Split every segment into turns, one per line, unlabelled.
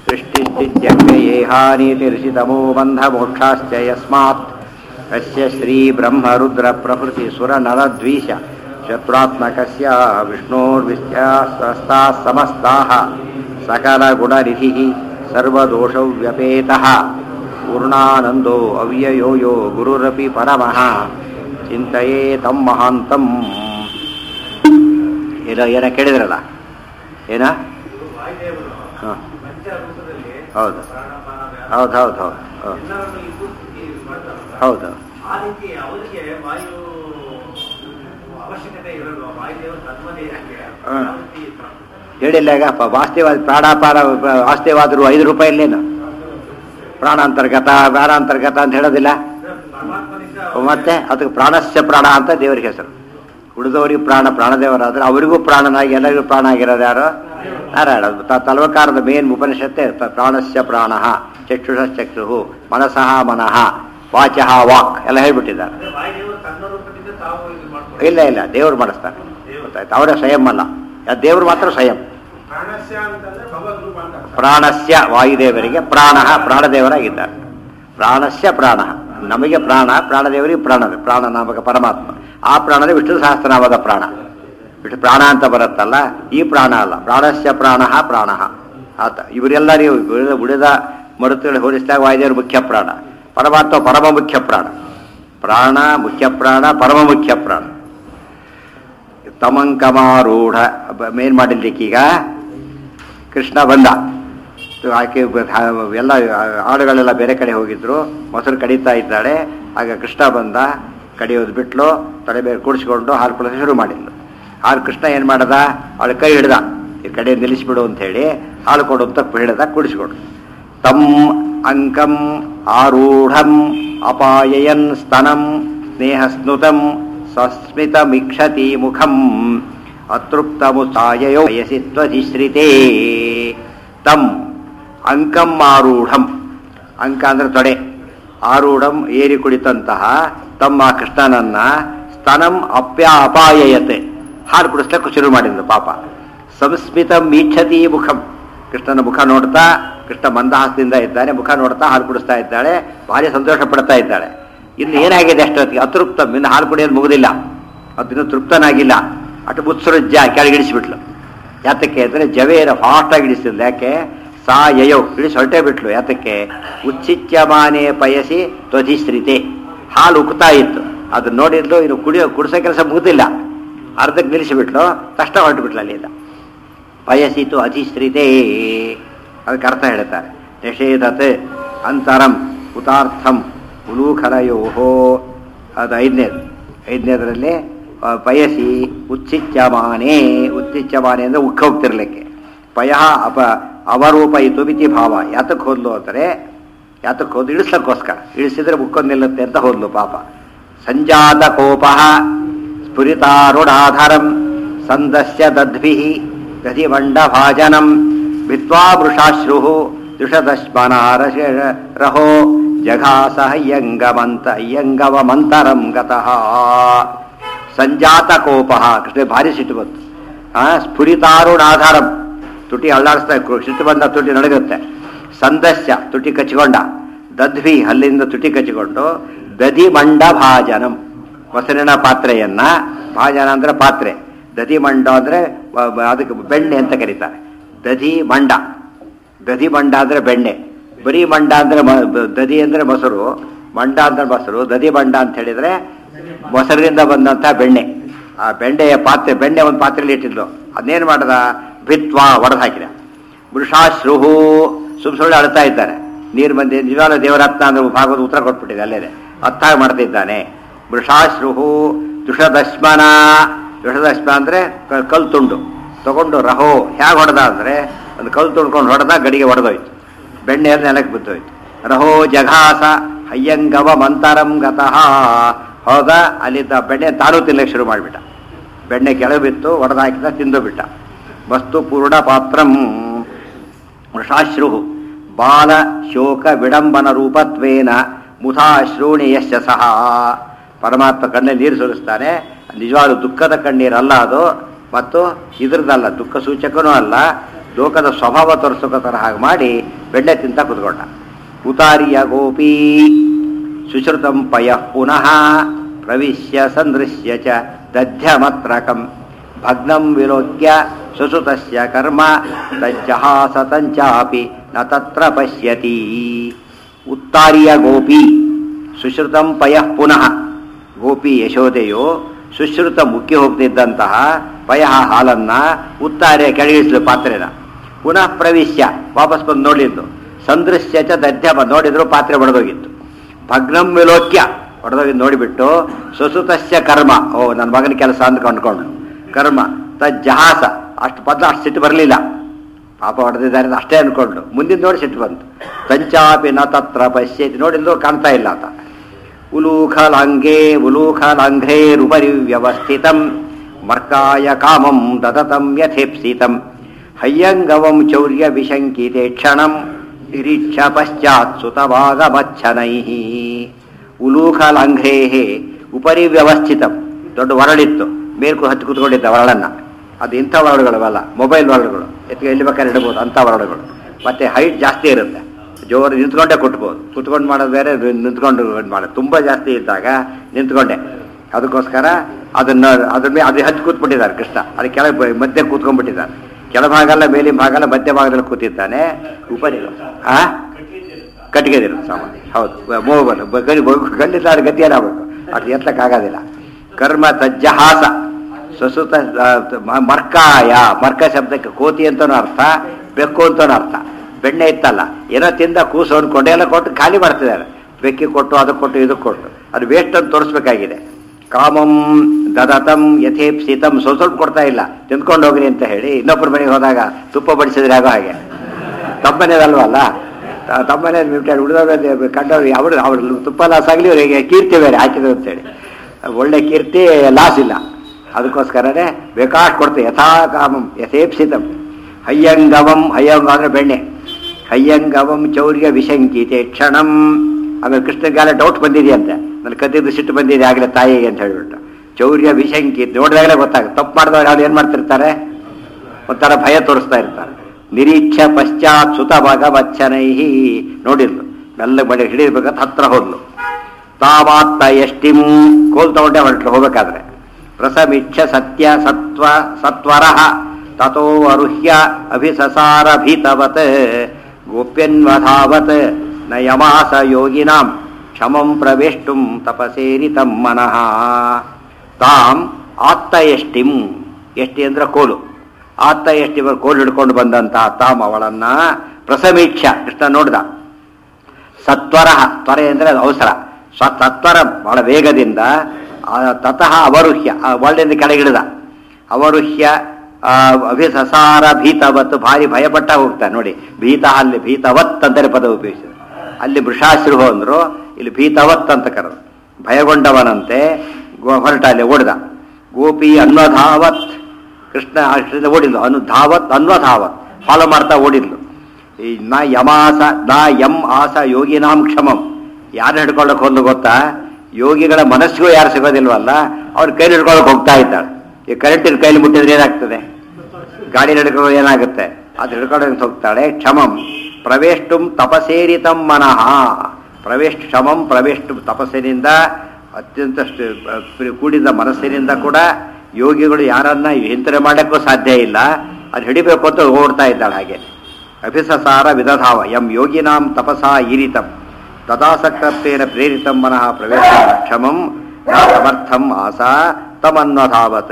सृष्टिस्थित्यव्ययेहानीतिर्षितमो बन्धमोक्षाश्च यस्मात् कस्य श्रीब्रह्मरुद्रप्रभृतिसुरनरद्वीष शत्रुत्मकस्य विष्णोर्विस्ताः समस्ताः सकलगुणनिधिः सर्वदोषव्यपेतः पूर्णानन्दो अव्ययो यो गुरुरपि परमः ಚಿಂತೆಯೇ ತಮ್ಮ ಮಹಾಂತಂ ಏನೋ ಏನೋ ಕೇಳಿದ್ರಲ್ಲ ಏನ ಹಾಂ ಹೌದು ಹೌದು ಹೌದು ಹೌದು ಹೌದು ಹೌದು
ಆ ರೀತಿ ಅವರಿಗೆ ವಾಯು ಅವಶ್ಯಕತೆ ಇರಲ್ವಾ ವಾಯುದೇವರು ತನ್ಮದೇ ಯಾಕೆ
ಹಾ.
ಯಾವ ರೀತಿ ಪ್ರ-
ಹೇಳಿಲ್ಲ ಈಗ ಪ- ವಾಸ್ತೇವಾದ ಪ್ರಾಣಾಪಾರ ವಾಸ್ತೇವಾದರು ಐದು ರೂಪಾಯಿಲ್ಲೇನು ಪ್ರಾಣಾಂತರ್ಗತ ಪ್ರಾಣಾಂತರ್ಗತ ಅಂತ ಹೇಳೋದಿಲ್ಲ
ಪರಮಾತ್ಮನಿಂದ
ಮತ್ತೆ ಅದಕ್ಕೆ ಪ್ರಾಣಸ್ಯ ಪ್ರಾಣ ಅಂತ ದೇವರಿಗೆ ಹೆಸರು ಉಳಿದವರಿಗೆ ಪ್ರಾಣ ಪ್ರಾಣದೇವರಾದ್ರೆ ಅವರಿಗೂ ಪ್ರಾಣನಾಗಿ ಎಲ್ಲರಿಗೂ ಪ್ರಾಣ ಆಗಿರೋದು ಯಾರು ನಾರಾಯಣ ತ- ತಲ್ವಕಾರದ ಮೇನ್ ಉಪನಿಷತ್ತೆ ತ- ಪ್ರಾಣಸ್ಯ ಪ್ರಾಣ ಚಕ್ಷುಷ ಚಕ್ಷು ಮನಸಃ ಮನಃ ವಾಚಃ ವಾಕ್ ಎಲ್ಲ ಹೇಳ್ಬಿಟ್ಟಿದ್ದಾರೆ
ಅಂದ್ರೆ ವಾಯುದೇವರು ತನ್ನ ರೂಪದಿಂದ ತಾವು ಇದು ಮಾಡ್ಕೊಂಡು
ಇಲ್ಲ ಇಲ್ಲ ದೇವರು ಮಾಡಿಸ್ತಾರೆ ಗೊತ್ತಾಯ್ತು ಅವರೇ ಸ್ವಯಂ ಅಲ್ಲ ಯಾ- ದೇವರು ಮಾತ್ರ ಸ್ವಯಂ
ಪ್ರಾಣಸ್ಯ ಅಂತಂದ್ರೆ ಭಗವದ್ ರೂಪ ಅಂತ
ಪ್ರಾಣಸ್ಯ ವಾಯುದೇವರಿಗೆ ಪ್ರಾಣ ಪ್ರಾಣದೇವರಾಗಿದ್ದಾರೆ ಪ್ರಾಣಸ್ಯ ಪ್ರಾಣ ನಮಗೆ ಪ್ರಾಣ ಪ್ರಾಣದೇವರಿಗೆ ಪ್ರಾಣ ಪ್ರಾಣ ನಾಮಕ ಪರಮಾತ್ಮ ಆ ಪ್ರಾಣದ ವಿಷ್ಣು ಸಹಸ್ರನಾಮದ ಪ್ರಾಣ ವಿಷ್ಣು ಪ್ರಾಣ ಅಂತ ಬರುತ್ತಲ್ಲ ಈ ಪ್ರಾಣ ಅಲ್ಲ ಪ್ರಾಣಸ್ಯ ಪ್ರಾಣ ಪ್ರಾಣ ಆತ ಇವರೆಲ್ಲರಿಗೂ ಉಳಿದ ಉಳಿದ ಮರುತುಗಳು ಹೋಲಿಸಿದಾಗ ವಾಯುದೇವರು ಮುಖ್ಯ ಪ್ರಾಣ ಪರಮಾತ್ಮ ಪರಮ ಮುಖ್ಯ ಪ್ರಾಣ ಪ್ರಾಣ ಮುಖ್ಯ ಪ್ರಾಣ ಪರಮ ಮುಖ್ಯ ಪ್ರಾಣ ತಮಂಕಮಾರೂಢ ಬ- ಮೇನ್ ಮಾಡಿರ್ಲಿಕ್ಕೀಗ ಕೃಷ್ಣ ಬಂದ ಆಕೆ ಬ- ಹ- ಎಲ್ಲ ಆಡುಗಳೆಲ್ಲ ಬೇರೆ ಕಡೆ ಹೋಗಿದ್ರು ಮೊಸರು ಕಡಿತಾ ಇದ್ದಾಳೆ ಆಗ ಕೃಷ್ಣ ಬಂದ ಕಡಿಯೋದು ಬಿಟ್ಲು ತಲೆ ಬೇರೆ ಕುಡಿಸ್ಕೊಂಡು ಹಾಲು ಕುಡಿಸೋಕೆ ಶುರು ಮಾಡಿದ್ಲು ಹಾಲು ಕೃಷ್ಣ ಏನು ಮಾಡ್ದ ಅವಳ ಕೈ ಹಿಡ್ದ ಈ ಕಡೆ ನಿಲ್ಲಿಸ್ಬಿಡು ಅಂತ ಹೇಳಿ ಹಾಲು ಕೊಡು ಅಂತ ಹಿಡ್ದ ಕುಡಿಸ್ಕೊಡು ತಮ್ ಅಂಕಂ ಆರೂಢಂ ಅಪಾಯಯನ್ ಸ್ತನಂ ಸ್ನೇಹ ಸ್ನುತಂ ಸ್ವಸ್ಮಿತಮಿಕ್ಷತಿ ಮುಖಂ ಅತೃಪ್ತಮುಸಾಯಯೋ ವಯಸಿ ತ್ವಧಿಶ್ರಿತೇ ತಂ ಅಂಕಂ ಆರೂಢಂ ಅಂಕ ಅಂದ್ರೆ ತೊಡೆ ಆರೂಢಂ ಏರಿ ಕುಳಿತಂತಹ ತಮ್ಮ ಕೃಷ್ಣನನ್ನ ಸ್ತನಂ ಅಪ್ಯ ಅಪಾಯಯತೆ ಹಾಲು ಕುಡಿಸ್ಲಿಕ್ಕೆ ಶುರು ಮಾಡಿದ್ಲು ಪಾಪ ಸಂಸ್ಮಿತ ಮೀಕ್ಷತಿ ಮುಖಂ ಕೃಷ್ಣನ ಮುಖ ನೋಡ್ತಾ ಕೃಷ್ಣ ಮಂದಹಾಸದಿಂದ ಇದ್ದಾನೆ ಮುಖ ನೋಡ್ತಾ ಹಾಲು ಕುಡಿಸ್ತಾ ಇದ್ದಾಳೆ ಭಾರಿ ಸಂತೋಷ ಪಡ್ತಾ ಇದ್ದಾಳೆ ಇನ್ನು ಏನಾಗಿದೆ ಅಷ್ಟೊತ್ತಿಗೆ ಅತೃಪ್ತ ಇನ್ನು ಹಾಲು ಕುಡಿಯೋದು ಮುಗುದಿಲ್ಲ ಅದಿನ್ನು ತೃಪ್ತನಾಗಿಲ್ಲ ಅటు ಮುತ್ಸೃಜ್ಜ ಕೆಳಗಿಡಿಸಿಬಿಟ್ಲು ಯಾತಕ್ಕೆ ಅಂದರೆ ಜವೇರ ಫಾಸ್ಟಾಗಿ ಇಡಿಸಿದ್ಲು ಯಾಕೆ ಸಾ ಯಯೋ ಇಳಿಸಿ ಹೊರಟೇ ಬಿಟ್ಲು ಯಾತಕ್ಕೆ ಉಚ್ಚಿಚ್ಯಮಾನೆ ಪಯಸಿ ತ್ವಧಿಶ್ರಿತೆ ಹಾಲು ಉಕ್ತಾ ಇತ್ತು ಅದನ್ನ ನೋಡಿದ್ಲು ಇನ್ನು ಕುಡಿಯೋ ಕುಡಿಸೋ ಕೆಲಸ ಮುಗಿದಿಲ್ಲ ಅರ್ಧಕ್ಕೆ ನಿಲ್ಲಿಸಿಬಿಟ್ಲು ತಕ್ಷಣ ಹೊರಟು ಬಿಟ್ಲು ಅಲ್ಲಿಂದ ಪಯಸಿತು ಅಧಿಶ್ರಿತೇ ಅದಕ್ಕೆ ಅರ್ಥ ಹೇಳ್ತಾರೆ ನಿಷೇಧತೆ ಅಂತರಂ ಉತಾರ್ಥಂ ಉಲೂಖಲಯೋ ಅದು ಐದನೇದು ಐದನೇದರಲ್ಲಿ ಆ, ಪಯಸಿ ಉಚ್ಚಿಚ್ಯಮಾನೆ ಉಚ್ಚಿಚ್ಯಮಾನೆ ಅಂದರೆ ಉಕ್ಕ ಹೋಗ್ತಿರ್ಲಿಕ್ಕೆ ಪಯ ಅಪ ಅವರೂಪ ಇತು ಮಿತಿ ಭಾವ ಯಾತಕ್ಕೆ ಹೋದ್ಲು ಅಂದರೆ ಯಾತಕ್ಕೆ ಹೋದ್ ಇಳಿಸ್ಲಕ್ಕೋಸ್ಕರ ಇಳಿಸಿದ್ರೆ ಮುಕ್ಕೊಂದು ನಿಲ್ಲುತ್ತೆ ಅಂತ ಹೋದ್ಲು ಪಾಪ ಸಂಜಾತ ಕೋಪ ಸ್ಫುರಿತಾರುಢಾಧರಂ ಸಂದಸ್ಯ ದದ್ಭಿ ಗತಿಮಂಡಭಾಜನಂ ಭಿತ್ವಾ ವೃಷಾಶ್ರು ದುಷದಶ್ಮನಾರಶ ರಹೋ ಜಘಾಸ ಹಯ್ಯಂಗಮಂತ ಹಯ್ಯಂಗವಮಂತರಂ ಗತಃ ಸಂಜಾತ ಕೋಪ ಕೃಷ್ಣ ಭಾರಿ ಸಿಟ್ಟು ಬಂತು ಆ ಸ್ಫುರಿತಾರುಣಾಧಾರಂ ತುಟಿ ಅಳ್ಳಾಡಿಸ್ತಾ ಕು- ಸಿಟ್ಟು ಬಂದ ತುಟಿ ನಡಗುತ್ತೆ ಸಂದಸ್ಯ ತುಟಿ ಕಚ್ಚಿಕೊಂಡ ದದ್ವಿ ಹಲ್ಲಿಂದ ತುಟಿ ಕಚ್ಚಿಕೊಂಡು ದಧಿ ಮಂಡ ಭಾಜನಂ ಮೊಸರಿನ ಪಾತ್ರೆಯನ್ನ ಭಾಜನ ಅಂದ್ರೆ ಪಾತ್ರೆ ದಧಿ ಮಂಡ ಅಂದ್ರೆ ಬ- ಬ- ಅದಕ್ಕೆ ಬೆಣ್ಣೆ ಅಂತ ಕರೀತಾರೆ ದಧಿ ಮಂಡ ದಧಿ ಮಂಡ ಅಂದ್ರೆ ಬೆಣ್ಣೆ ಬರೀ ಮಂಡ ಅಂದ್ರೆ ಮ- ಬ- ದಧಿ ಅಂದ್ರೆ ಮೊಸರು ಮಂಡ ಅಂದ್ರೆ ಮೊಸರು ದಧಿ ಮಂಡ ಅಂತ ಹೇಳಿದ್ರೆ ಮೊಸರಿನಿಂದ ಬಂದಂತ ಬೆಣ್ಣೆ ಆ ಬೆಣ್ಣೆಯ ಪಾತ್ರೆ ಬೆಣ್ಣೆ ಒಂದು ಪಾತ್ರೆಯಲ್ಲಿ ಇಟ್ಟಿದ್ಲು ಅದನ್ನೇನು ಮಾಡ್ದ ಭಿತ್ವಾ ಒಡೆದು ಹಾಕಿದ ವೃಷಾಶ್ರುಹು ಸುಮ್ ಸುಳ್ಳು ಅಳ್ತಾ ಇದ್ದಾರೆ ನೀರು ಬಂದಿ ನಿಜವಾದ ದೇವರತ್ನ ಅಂದ್ರೆ ಭಾಗವತ ಉತ್ತರ ಕೊಟ್ಬಿಟ್ಟಿದೆ ಅಲ್ಲೇನೆ ಅರ್ಥ ಮಾಡ್ತಿದ್ದಾನೆ ವೃಷಾಶ್ರುಹು ದುಷದಶ್ಮನ ದುಷದಶ್ಮ ಅಂದ್ರೆ ಕ- ಕಲ್ ತುಂಡು ತಗೊಂಡು ರಹೋ ಹೇಗೆ ಹೊಡೆದ ಅಂದ್ರೆ ಒಂದು ಕಲ್ ತುಂಡ್ಕೊಂಡು ಹೊಡೆದ ಗಡಿಗೆ ಹೊಡೆದೋಯ್ತು ಬೆಣ್ಣೆ ನೆಲಕ್ಕೆ ಬಿದ್ದೋಯ್ತು ರಹೋ ಜಘಾಸ ಹಯ್ಯಂಗವ ಮಂತರಂ ಗತಃ ಹೋದ ಅಲ್ಲಿದ್ದ ಬೆಣ್ಣೆ ತಾನು ತಿನ್ನಕ್ಕೆ ಶುರು ಮಾಡಿಬಿಟ್ಟ ಬೆಣ್ಣೆ ಕೆಳಗೆ ಬಿತ್ತು ಹೊಡೆದು ಹಾಕಿದ ತಿಂದು ಬಿಟ್ಟ ವಸ್ತು ಪೂರ್ಣ ಪಾತ್ರಂ ವೃಷಾಶ್ರು ಬಾಲ ಶೋಕ ವಿಡಂಬನ ರೂಪತ್ವೇನ ಮುಥಾಶ್ರೂಣಿ ಯಶ್ಚ ಸಹ ಪರಮಾತ್ಮ ಕಣ್ಣಲ್ಲಿ ನೀರು ಸುರಿಸ್ತಾನೆ ನಿಜವಾದ ದುಃಖದ ಕಣ್ಣೀರಲ್ಲ ಅದು ಮತ್ತು ಇದ್ರದ್ದಲ್ಲ ದುಃಖ ಸೂಚಕನೂ ಅಲ್ಲ ಲೋಕದ ಸ್ವಭಾವ ತೋರಿಸೋಕ ತರಹ ಹಾಗೆ ಮಾಡಿ ಬೆಣ್ಣೆ ತಿಂತ ಕುತ್ಕೊಂಡ ಉತಾರಿಯ ಗೋಪಿ ಸುಶ್ರುತಂ ಪಯ ಪುನಃ ಪ್ರವಿಶ್ಯ ಸಂದೃಶ್ಯ ಚ ದಧ್ಯಮತ್ರಕಂ ಭಗ್ನಂ ವಿಲೋಕ್ಯ ಸುಸುತಸ್ಯ ಕರ್ಮ ತಜ್ಜಹಾಸ ತಂಚಾಪಿ ನ ತತ್ರ ಪಶ್ಯತಿ ಉತ್ತಾರಿಯ ಗೋಪಿ ಸುಶ್ರುತಂ ಪಯ ಪುನಃ ಗೋಪಿ ಯಶೋದೆಯು ಸುಶ್ರುತ ಮುಕ್ಕಿ ಹೋಗ್ತಿದ್ದಂತಹ ಪಯ ಹಾಲನ್ನ ಉತ್ತಾರೆ ಕೆಳಗಿಳಿಸಲು ಪಾತ್ರೆನ ಪುನಃ ಪ್ರವಿಶ್ಯ ವಾಪಸ್ ಬಂದು ನೋಡಿದ್ದು ಸಂದೃಶ್ಯ ಚ ದಧ್ಯಮ ನೋಡಿದ್ರು ಪಾತ್ರೆ ಒಡೆದೋಗಿತ್ತು ಭಗ್ನಂ ವಿಲೋಕ್ಯ ಹೊಡೆದೋಗಿದ್ದು ನೋಡಿಬಿಟ್ಟು ಸುಸುತಸ್ಯ ಕರ್ಮ ಓ ನನ್ನ ಮಗನ ಕೆಲಸ ಅಂತ ಕೊಂಡ್ಕೊಂಡು ಕರ್ಮ ತಜ್ಜಹಾಸ ಅಷ್ಟು ಬದಲು ಅಷ್ಟು ಸಿಟ್ಟು ಬರಲಿಲ್ಲ ಪಾಪ ಹೊಡೆದಿದ್ದಾರೆ ಅಂತ ಅಷ್ಟೇ ಅನ್ಕೊಂಡು ಮುಂದಿನ ನೋಡಿ ಸಿಟ್ಟು ಬಂತು ತಂಚಾಪಿ ನ ತತ್ರ ಪಶ್ಯತಿ ನೋಡಿದ್ರು ಕಾಣ್ತಾ ಇಲ್ಲ ಆತ ಉಲೂಖಲಾಂಗೇ ಉಲೂಖಲಾಂಘ್ರೇರುಪರಿ ವ್ಯವಸ್ಥಿತಂ ಮರ್ಕಾಯ ಕಾಮಂ ದದತಂ ಯಥೇಪ್ಸಿತಂ ಹಯ್ಯಂಗವಂ ಚೌರ್ಯ ವಿಶಂಕಿತೆ ಕ್ಷಣಂ ನಿರೀಕ್ಷ ಪಶ್ಚಾತ್ ಸುತವಾಗಮಚ್ಛನೈ ಉಲೂಖಲಾಂಘ್ರೇ ಉಪರಿ ವ್ಯವಸ್ಥಿತಂ ದೊಡ್ಡ ಹೊರಳಿತ್ತು ಮೇಲ್ಕು ಹತ್ತಿ ಕೂತ್ಕೊಂಡಿದ್ದ ಹೊರಳನ್ನ ಅದು ಇಂಥ ವರ್ಡ್ಗಳವಲ್ಲ ಮೊಬೈಲ್ ವರ್ಡ್ಗಳು ಎತ್ತಿಗೆ ಎಲ್ಲಿ ಬೇಕಾದ್ರೆ ಇಡಬಹುದು ಅಂಥ ವರ್ಡ್ಗಳು ಮತ್ತೆ ಹೈಟ್ ಜಾಸ್ತಿ ಇರುತ್ತೆ ಜೋರು ನಿಂತ್ಕೊಂಡೇ ಕುಟ್ಬೋದು ಕುತ್ಕೊಂಡು ಮಾಡೋದು ಬೇರೆ ನಿಂತ್ಕೊಂಡು ಇದ್ ಮಾಡೋದು ತುಂಬ ಜಾಸ್ತಿ ಇದ್ದಾಗ ನಿಂತ್ಕೊಂಡೆ ಅದಕ್ಕೋಸ್ಕರ ಅದನ್ನ ಅದ್ರ ಮೇಲೆ ಅದು ಹಚ್ಚಿ ಕೂತ್ಬಿಟ್ಟಿದ್ದಾರೆ ಕೃಷ್ಣ ಅದು ಕೆಳಗೆ ಬ- ಮಧ್ಯೆ ಕೂತ್ಕೊಂಡ್ಬಿಟ್ಟಿದ್ದಾರೆ ಕೆಳಭಾಗ ಅಲ್ಲ ಮೇಲಿನ ಭಾಗ ಅಲ್ಲ ಮಧ್ಯ ಭಾಗದಲ್ಲಿ ಕೂತಿದ್ದಾನೆ ಉಪರಿ ಆ ಕಟ್ಟಿಗೆದಿರು ಸಾಮಾನ್ಯ ಹೌದು ಮೂವಲ್ ಖಂಡಿತ ಅದು ಗತಿ ಏನಾಗಬೇಕು ಅದು ಎತ್ತಕ್ಕಾಗೋದಿಲ್ಲ ಕರ್ಮ ತಜ್ಜಹಾಸ ಸ್ವಸುತ ಆ, ಮ- ಮರ್ಕಾಯ ಮರ್ಕ ಶಬ್ದಕ್ಕೆ ಕೋತಿ ಅಂತನೂ ಅರ್ಥ ಬೆಕ್ಕು ಅಂತನೂ ಅರ್ಥ ಬೆಣ್ಣೆ ಇತ್ತಲ್ಲ ಏನೋ ತಿಂದ ಕೂಸು ಅಂದ್ಕೊಂಡು ಎಲ್ಲ ಕೊಟ್ಟು ಖಾಲಿ ಮಾಡ್ತಿದ್ದಾರೆ ಬೆಕ್ಕಿ ಕೊಟ್ಟು ಅದಕ್ಕೆ ಕೊಟ್ಟು ಇದಕ್ಕೆ ಕೊಟ್ಟು ಅದು ವೇಸ್ಟ್ ಅಂತ ತೋರಿಸ್ಬೇಕಾಗಿದೆ ಕಾಮಂ ದದತಂ ಯಥೇಪ್ಸಿತಂ ಸ್ವಲ್ಪ ಸ್ವಲ್ಪ ಕೊಡ್ತಾ ಇಲ್ಲ ತಿಂದ್ಕೊಂಡು ಹೋಗ್ರಿ ಅಂತ ಹೇಳಿ ಇನ್ನೊಬ್ಬರ ಮನೆಗೆ ಹೋದಾಗ ತುಪ್ಪ ಬಡಿಸಿದ್ರೆ ಆಗೋ ಹಾಗೆ ತಮ್ಮನೇದಲ್ವಲ್ಲ ತಮ್ಮನೆ ಉಳಿದವ್ರು ಕಂಡವ್ರು ಅವ್ರು ಅವ್ರು ತುಪ್ಪ ಲಾಸ್ ಆಗಲಿ ಅವರಿಗೆ ಕೀರ್ತಿ ಬೇರೆ ಹಾಕಿದ್ರು ಅಂತೇಳಿ ಒಳ್ಳೆ ಕೀರ್ತಿ ಲಾಸ್ ಇಲ್ಲ ಅದಕ್ಕೋಸ್ಕರನೇ ಬೇಕಾಷ್ಟು ಕೊಡ್ತೆ ಯಥಾ ಕಾಮಂ ಯಥೇಪ್ಸಿತಂ ಹಯ್ಯಂಗವಂ ಹಯ್ಯಂಗ ಅಂದ್ರೆ ಬೆಣ್ಣೆ ಹಯ್ಯಂಗವಂ ಚೌರ್ಯ ವಿಶಂಕಿತೆ ಕ್ಷಣಂ ಆಮೇಲೆ ಕೃಷ್ಣಗಾಲ ಡೌಟ್ ಬಂದಿದೆಯಂತೆ ನನ್ನ ಕದ್ದಿದ್ದು ಸಿಟ್ಟು ಬಂದಿದೆ ಆಗಲೇ ತಾಯಿಗೆ ಅಂತ ಹೇಳ್ಬಿಟ್ಟು ಚೌರ್ಯ ವಿಶಂಕಿತ ನೋಡಿದಾಗಲೇ ಗೊತ್ತಾಗುತ್ತೆ ತಪ್ಪು ಮಾಡಿದವ್ರು ಅವ್ರು ಏನು ಮಾಡ್ತಿರ್ತಾರೆ ಒಂಥರ ಭಯ ತೋರಿಸ್ತಾ ಇರ್ತಾರೆ ನಿರೀಕ್ಷ ಪಶ್ಚಾತ್ ಸುತ ಭಗವಚ್ಚನೈಹಿ ನೋಡಿದ್ಲು ಮೆಲ್ಲ ಬಡಿ ಹಿಡಿಬೇಕಂತ ಹತ್ರ ಹೋದ್ಲು ತಾವಾತ್ತ ಎಷ್ಟಿಂ ಕೋಲ್ ತಗೊಂಡೆ ಹೊರಟ್ಲು ಹೋಗ್ಬೇಕಾದ್ರೆ ರಸಮಿಚ್ಛ ಸತ್ಯ ಸತ್ವ ಸತ್ವರಃ ತಥೋ ಅರುಹ್ಯ ಅಭಿಸಸಾರ ಭೀತವತ್ ಗೋಪ್ಯನ್ವಧಾವತ್ ನ ಯಮಾಸ ಯೋಗಿನಾಂ ಕ್ಷಮಂ ಪ್ರವೇಷ್ಟುಂ ತಪಸೇರಿತಂ ಮನಃ ತಾಂ ಆತ್ತ ಎಷ್ಟಿಂ ಎಷ್ಟಿ ಅಂದ್ರೆ ಕೋಲು ಆತ್ತ ಎಷ್ಟಿ ಕೋಲು ಹಿಡ್ಕೊಂಡು ಬಂದಂತಹ ತಾಮ್ ಅವಳನ್ನ ಪ್ರಸಮೀಕ್ಷ ಕೃಷ್ಣ ನೋಡ್ದ ಸತ್ವರ ತ್ವರೆ ಅಂದ್ರೆ ಅದು ಅವಸರ ಸ್ವ ಸತ್ವರ ಬಹಳ ವೇಗದಿಂದ ಆ, ತತಃ ಅವರುಹ್ಯ ಆ ಒಳ್ಳೆಯಿಂದ ಕೆಳಗಿಳಿದ ಅವರುಹ್ಯ ಆ, ಅಭಿಸಸಾರ ಭೀತವತ್ ಭಾರಿ ಭಯಪಟ್ಟ ಹೋಗ್ತಾನೆ ನೋಡಿ ಭೀತ ಅಲ್ಲಿ ಭೀತವತ್ ಅಂತಾರೆ ಪದ ಉಪಯೋಗಿಸಿದ ಅಲ್ಲಿ ವೃಷಾಶ್ರು ಅಂದ್ರು ಇಲ್ಲಿ ಭೀತವತ್ ಅಂತ ಕರೆದು ಭಯಗೊಂಡವನಂತೆ ಗೋ- ಹೊರಟ ಅಲ್ಲಿ ಓಡಿದ ಗೋಪಿ ಅನ್ವಧಾವತ್ ಕೃಷ್ಣ ಅಷ್ಟರಿಂದ ಓಡಿದ್ಲು ಅನು ಧಾವತ್ ಅನ್ವಧಾವತ್ ಫಾಲೋ ಮಾಡ್ತಾ ಓಡಿದ್ಲು ಈ ನ ಯಮಾಸ ನ ಯಂ ಆಸ ಯೋಗಿನಾಂ ಕ್ಷಮಂ ಯಾರು ಹಿಡ್ಕೊಳ್ಳೋಕೆ ಹೋದ್ಲು ಗೊತ್ತಾ ಯೋಗಿಗಳ ಮನಸ್ಸಿಗೂ ಯಾರು ಸಿಗೋದಿಲ್ವಲ್ಲ ಅವ್ರ ಕೈಲಿ ಹಿಡ್ಕೊಳ್ಳೋಕೆ ಹೋಗ್ತಾ ಇದ್ದಾಳೆ ಈ ಕರೆಂಟಿನ ಕೈಲಿ ಮುಟ್ಟಿದ್ರೆ ಏನಾಗ್ತದೆ ಗಾಡಿ ಹಿಡ್ಕೊಳ್ಳೋ ಏನಾಗುತ್ತೆ ಅದು ಹಿಡ್ಕೊಳ್ಳೋಕೆ ಹೋಗ್ತಾಳೆ ಕ್ಷಮಂ ಪ್ರವೇಷ್ಟುಂ ತಪಸೇರಿತಂ ಮನಃ ಪ್ರವೇಶ್ ಕ್ಷಮಂ ಪ್ರವೇಷ್ಟುಂ ತಪಸ್ಸಿನಿಂದ ಅತ್ಯಂತ ಶ್ರ- ಪ್ರ- ಕೂಡಿದ ಮನಸ್ಸಿನಿಂದ ಕೂಡ ಯೋಗಿಗಳು ಯಾರನ್ನ ಹಿಂತನೆ ಮಾಡಕ್ಕೂ ಸಾಧ್ಯ ಇಲ್ಲ ಅದು ಹಿಡಿಬೇಕು ಅಂತ ಓಡ್ತಾ ಇದ್ದಾಳೆ ಹಾಗೆ ಅಭಿಸಸಾರ ವಿದಧಾವ ಯಂ ಯೋಗಿನಾಂ ತಪಸಾ ಈರಿತಂ ತದಾಸಕ್ತತ್ವೇನ ಪ್ರೇರಿತಂ ಮನಃ ಪ್ರವೇಶ ಕ್ಷಮಂ ನ ಸಮರ್ಥಂ ಆಸಾ ತಮನ್ವಧಾವತ್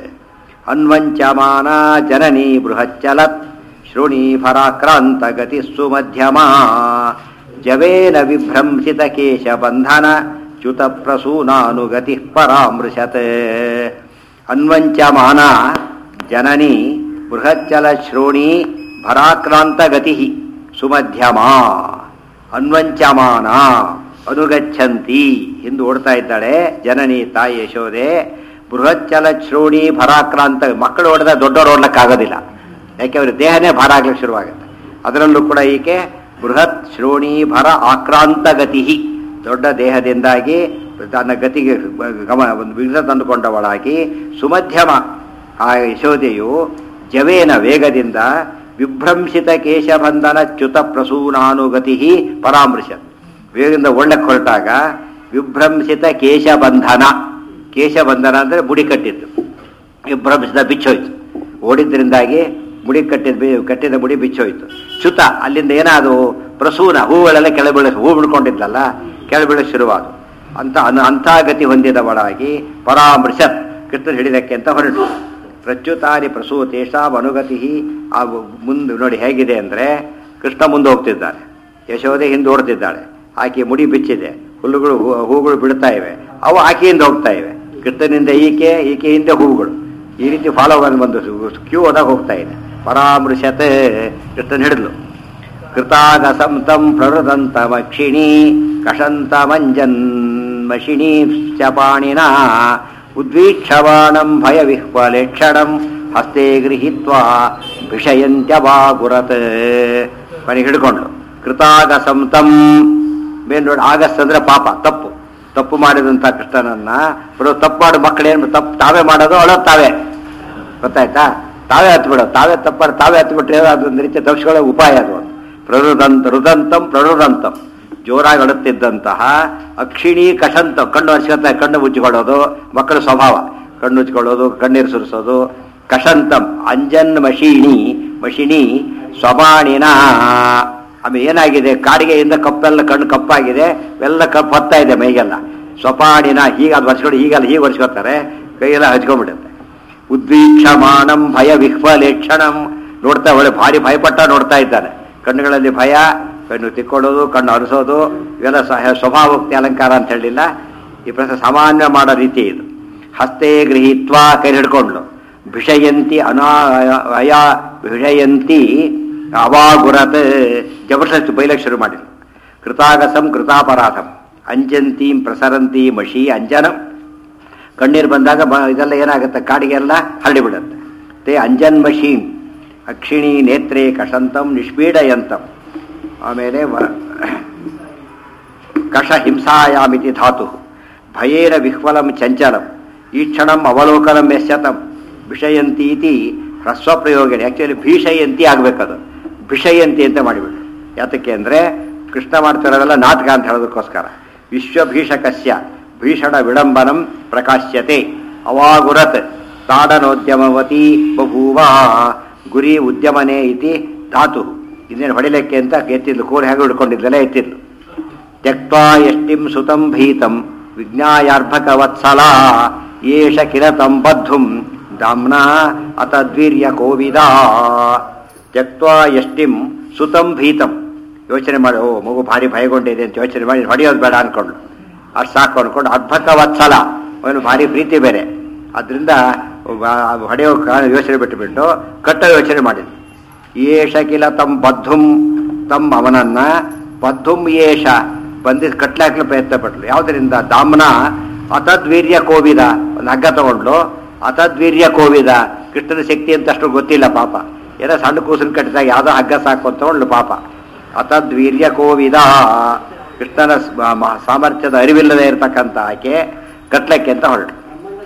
ಅನ್ವಂಚಮಾನ ಜನನಿ ಬೃಹಚ್ಚಲತ್ ಶೃಣಿ ಫರಾಕ್ರಾಂತ ಗತಿ ಸುಮಧ್ಯಮಾ ಜವೇನ ವಿಭ್ರಂಸಿತ ಕೇಶ ಬಂಧನ ಚ್ಯುತ ಪ್ರಸೂನಾನುಗತಿ ಪರಾಮೃಶತ್ ಅನ್ವಂಚಮಾನ ಜನನಿ ಬೃಹಚ್ಚಲ ಶ್ರೋಣಿ ಭರಾಕ್ರಾಂತ ಗತಿ ಸುಮಧ್ಯಮಾ ಅನ್ವಂಚಮಾನ ಅನುಗಚ್ಚಂತಿ ಹಿಂದೆ ಓಡ್ತಾ ಇದ್ದಾಳೆ ಜನನಿ ತಾಯಿ ಯಶೋದೆ ಬೃಹಚ್ಚಲ ಶ್ರೋಣಿ ಭರಾಕ್ರಾಂತ ಮಕ್ಕಳು ಓಡಿದ ದೊಡ್ಡವರು ಓಡ್ಲಿಕ್ಕಾಗೋದಿಲ್ಲ ಯಾಕೆ ಅವ್ರ ದೇಹನೇ ಭಾರ ಆಗ್ಲಿಕ್ಕೆ ಶುರುವಾಗುತ್ತೆ ಅದರಲ್ಲೂ ಕೂಡ ಈಕೆ ಬೃಹತ್ ಶ್ರೋಣಿ ಭರ ಆಕ್ರಾಂತ ಗತಿ ದೊಡ್ಡ ದೇಹದಿಂದಾಗಿ ತನ್ನ ಗತಿಗೆ ಗಮ ಒಂದು ವಿಘ್ನ ತಂದುಕೊಂಡವಳಾಗಿ ಸುಮಧ್ಯಮ ಆ ಯಶೋದೆಯು ಜವೇನ ವೇಗದಿಂದ ವಿಭ್ರಂಸಿತ ಕೇಶಬಂಧನ ಚ್ಯುತ ಪ್ರಸೂನಾನುಗತಿ ಪರಾಮೃಶ ವೇಗದಿಂದ ಒಳ್ಳೆಕ್ ಹೊರಟಾಗ ವಿಭ್ರಂಸಿತ ಕೇಶಬಂಧನ ಕೇಶಬಂಧನ ಅಂದರೆ ಮುಡಿ ಕಟ್ಟಿದ್ದು ವಿಭ್ರಂಸಿತ ಬಿಚ್ಚೋಯ್ತು ಓಡಿದ್ರಿಂದಾಗಿ ಮುಡಿ ಕಟ್ಟಿದ ಬಿ- ಕಟ್ಟಿದ ಮುಡಿ ಬಿಚ್ಚೋಯ್ತು ಚ್ಯುತ ಅಲ್ಲಿಂದ ಏನಾದವು ಪ್ರಸೂನ ಹೂಗಳೆಲ್ಲ ಕೆಳಬೀಳ ಹೂ ಬಿಡ್ಕೊಂಡಿದ್ದಲ್ಲ ಕೆಳಬೀಳ ಶುರುವಾದ ಅಂತ ಅನ- ಅಂಥ ಗತಿ ಹೊಂದಿದವಳಾಗಿ ಪರಾಮೃಶತ್ ಕೃಷ್ಣ ಹಿಡಿದಕ್ಕೆ ಅಂತ ಹೊರಟು ಪ್ರಚ್ಯುತಾನಿ ಪ್ರಸೂತೇಷಾಂ ಅನುಗತಿ ಆ ಮುಂದೆ ನೋಡಿ ಹೇಗಿದೆ ಅಂದರೆ ಕೃಷ್ಣ ಮುಂದೆ ಹೋಗ್ತಿದ್ದಾನೆ ಯಶೋದೆ ಹಿಂದೆ ಓಡ್ತಿದ್ದಾಳೆ ಆಕೆ ಮುಡಿ ಬಿಚ್ಚಿದೆ ಹುಲ್ಲುಗಳು ಹೂ- ಹೂಗಳು ಬಿಡ್ತಾ ಇವೆ ಅವು ಆಕೆಯಿಂದ ಹೋಗ್ತಾ ಇವೆ ಕೃಷ್ಣನಿಂದ ಈಕೆ ಈಕೆ ಹಿಂದೆ ಹೂವುಗಳು ಈ ರೀತಿ ಫಾಲೋ ಬಂದು ಬಂದು ಕ್ಯೂ ಹೋದಾಗ ಹೋಗ್ತಾ ಇದೆ ಪರಾಮೃಶತೆ ಕೃಷ್ಣನ್ ಹಿಡಿದ್ಲು ಕೃತಾಗಸಂ ತಂ ಪ್ರವೃದಂತಮಕ್ಷಿಣಿ ಕಷಂತಮಂಜನ್ ಮಷಿಣೀ ಪಾಣಿನ ಉದ್ವೀಕ್ಷವಾಣಂ ಭಯವಿಹ್ವಲೇಕ್ಷಣಂ ಹಸ್ತೆ ಗೃಹೀತ್ವಾ ಭಿಷಯಂತ್ಯವಾಗುರತ್ ಮನೆಗೆ ಹಿಡ್ಕೊಂಡ್ಲು ಕೃತಾಗಸಂ ತಂ ಮೇಲ್ ನೋಡಿ ಆಗಸ್ ಅಂದ್ರೆ ಪಾಪ ತಪ್ಪು ತಪ್ಪು ಮಾಡಿದಂಥ ಕೃಷ್ಣನನ್ನ ಬರೋ ತಪ್ಪು ಮಾಡೋ ಮಕ್ಕಳೇನು ತಪ್ಪು ತಾವೇ ಮಾಡೋದು ಅಳೋದು ತಾವೇ ಗೊತ್ತಾಯ್ತಾ ತಾವೇ ಹತ್ತು ಬಿಡೋದು ತಾವೇ ತಪ್ಪ ತಾವೇ ಹತ್ತು ಬಿಟ್ರೆ ಅದೊಂದು ರೀತಿ ತಪ್ಪಿಸ್ಕೊಳ್ಳೋ ಉಪಾಯ ಅದು ಪ್ರರುದಂತ ರುದಂತಂ ಪ್ರರುದಂತಂ ಜೋರಾಗಿ ಅಳುತ್ತಿದ್ದಂತಹ ಅಕ್ಷಿಣಿ ಕಷಂತ ಕಣ್ಣು ಹರ್ಸ್ಕೊತಾ ಕಣ್ಣು ಮುಚ್ಚಿಕೊಳ್ಳೋದು ಮಕ್ಕಳ ಸ್ವಭಾವ ಕಣ್ಣು ಮುಚ್ಚಿಕೊಳ್ಳೋದು ಕಣ್ಣೀರು ಸುರಿಸೋದು ಕಷಂತಂ ಅಂಜನ್ ಮಷಿಣಿ ಮಷಿಣಿ ಸ್ವಬಾಣಿನ ಆಮೇಲೆ ಏನಾಗಿದೆ ಕಾಡಿಗೆಯಿಂದ ಕಪ್ಪೆಲ್ಲ ಕಣ್ಣು ಕಪ್ಪಾಗಿದೆ ಎಲ್ಲ ಕಪ್ಪು ಹತ್ತಾ ಇದೆ ಮೈಗೆಲ್ಲ ಸ್ವಪಾಣಿನ ಹೀಗೆ ಅದು ವರ್ಷಗಳು ಹೀಗೆಲ್ಲ ಹೀಗೆ ವರ್ಷಕೋತಾರೆ ಕೈಯೆಲ್ಲ ಹಚ್ಕೊಂಡ್ಬಿಡುತ್ತೆ ಉದ್ವೀಕ್ಷಮಾಣಂ ಭಯ ವಿಹ್ವಲೇಕ್ಷಣಂ ನೋಡ್ತಾ ಒಳ್ಳೆ ಭಾರಿ ಭಯಪಟ್ಟ ನೋಡ್ತಾ ಇದ್ದಾನೆ ಕಣ್ಣುಗಳಲ್ಲಿ ಭಯ ಕಣ್ಣು ತಿಕ್ಕೊಳ್ಳೋದು ಕಣ್ಣು ಹರಿಸೋದು ಇವೆಲ್ಲ ಸಹ ಸ್ವಭಾವೋಕ್ತಿ ಅಲಂಕಾರ ಅಂತ ಹೇಳಿಲ್ಲ ಈ ಪ್ರಶ್ನೆ ಸಾಮಾನ್ಯ ಮಾಡೋ ರೀತಿ ಇದು ಹಸ್ತೆ ಗೃಹೀತ್ವ ಕೈ ಹಿಡ್ಕೊಂಡ್ಲು ಭಿಷಯಂತಿ ಅನಾ ಅಯ ಭಿಷಯಂತಿ ಅವಾಗುರತ್ ಜಬರ್ದಸ್ತ್ ಬೈಲಕ್ಕೆ ಶುರು ಮಾಡಿದ್ರು ಕೃತಾಗಸಂ ಕೃತಾಪರಾಧಂ ಅಂಜಂತೀಂ ಪ್ರಸರಂತಿ ಮಷಿ ಅಂಜನಂ ಕಣ್ಣೀರು ಬಂದಾಗ ಬ- ಇದೆಲ್ಲ ಏನಾಗುತ್ತೆ ಕಾಡಿಗೆಲ್ಲ ಹರಡಿಬಿಡುತ್ತೆ ತೇ ಅಂಜನ್ ಮಷೀನ್ ಅಕ್ಷಿಣಿ ನೇತ್ರೆ ಕಷಂತಂ ನಿಷ್ಪೀಡಯಂತಂ ಆಮೇಲೆ ವ- ಕಷ ಹಿಂಸಾಯಾಮಿತಿ ಧಾತು ಭಯೇನ ವಿಹ್ವಲಂ ಚಂಚಲಂ ಈ ಕ್ಷಣಂ ಅವಲೋಕನಂ ಯಶ್ಯತಂ ವಿಷಯಂತೀತಿ ಹ್ರಸ್ವ ಪ್ರಯೋಗಣೆ ಆ್ಯಕ್ಚುಲಿ ಭೀಷಯಂತಿ ಆಗಬೇಕದು ಭಿಷಯಂತಿ ಅಂತ ಮಾಡಿಬಿಡು ಯಾತಕ್ಕೆ ಅಂದರೆ ಕೃಷ್ಣ ಮಾಡ್ತಿರೋದೆಲ್ಲ ನಾಟಕ ಅಂತ ಹೇಳೋದಕ್ಕೋಸ್ಕರ ವಿಶ್ವಭೀಷಕಸ್ಯ ಭೀಷಣ ವಿಡಂಬನಂ ಪ್ರಕಾಶ್ಯತೆ ಅವಾಗುರತ್ ತಾಡನೋದ್ಯಮವತಿ ಬಭೂವ ಗುರಿ ಉದ್ಯಮನೆ ಇತಿ ಧಾತು ಇನ್ನೇನು ಹೊಡಿಲಿಕ್ಕೆ ಅಂತ ಎತ್ತಿದ್ಲು ಕೋರಿ ಹಾಗೆ ಹಿಡ್ಕೊಂಡಿದ್ದೆಲ್ಲ ಎತ್ತಿದ್ಲು ತ್ಯಕ್ವಾ ಯಷ್ಟಿಂ ಸುತಂ ಭೀತಂ ವಿಜ್ಞಾಯಾರ್ಭಕವತ್ಸಲ ಏಷ ಕಿರತಂ ಬದ್ಧುಂ ದಾಮ್ನಾ ಅತದ್ವೀರ್ಯ ಕೋವಿದ ತ್ಯಕ್ವಾ ಯಷ್ಟಿಂ ಸುತಂ ಭೀತಂ ಯೋಚನೆ ಮಾಡಿ ಓ ಮಗು ಭಾರಿ ಭಯಗೊಂಡಿದೆ ಅಂತ ಯೋಚನೆ ಮಾಡಿ ಹೊಡೆಯೋದು ಬೇಡ ಅನ್ಕೊಂಡು ಅಷ್ಟು ಸಾಕು ಅನ್ಕೊಂಡು ಅರ್ಭಕ ವತ್ಸಲ ಅವನು ಭಾರಿ ಪ್ರೀತಿ ಬೇರೆ ಅದರಿಂದ ಹೊಡೆಯೋ ಕಾರಣ ಯೋಚನೆ ಬಿಟ್ಟುಬಿಟ್ಟು ಕಟ್ಟ ಯೋಚನೆ ಮಾಡಿದ್ನು ಏಷ ಕಿಲ ತಮ್ ಬದ್ಧುಂ ತಮ್ ಅವನನ್ನ ಬದ್ಧುಂ ಏಷ ಬಂದಿದ್ದು ಕಟ್ಲಾಕ್ಲು ಪ್ರಯತ್ನ ಪಟ್ಲು ಯಾವುದರಿಂದ ದಾಮ್ನ ಅತದ್ವೀರ್ಯ ಕೋವಿದ ಒಂದು ಹಗ್ಗ ತಗೊಂಡ್ಲು ಅತದ್ವೀರ್ಯ ಕೋವಿದ ಕೃಷ್ಣನ ಶಕ್ತಿ ಅಂತ ಅಷ್ಟು ಗೊತ್ತಿಲ್ಲ ಪಾಪ ಏನೋ ಸಣ್ಣ ಕೂಸನ್ ಕಟ್ಟಿದಾಗ ಯಾವುದೋ ಹಗ್ಗ ಸಾಕು ಅಂತ ತಗೊಂಡ್ಲು ಪಾಪ ಅತದ್ವೀರ್ಯ ಕೋವಿದ ಕೃಷ್ಣನ ಸ್- ಮ- ಸಾಮರ್ಥ್ಯದ ಅರಿವಿಲ್ಲದೆ ಇರತಕ್ಕಂಥ ಆಕೆ ಕಟ್ಲಕ್ಕೆ ಅಂತ ಹೊರಟು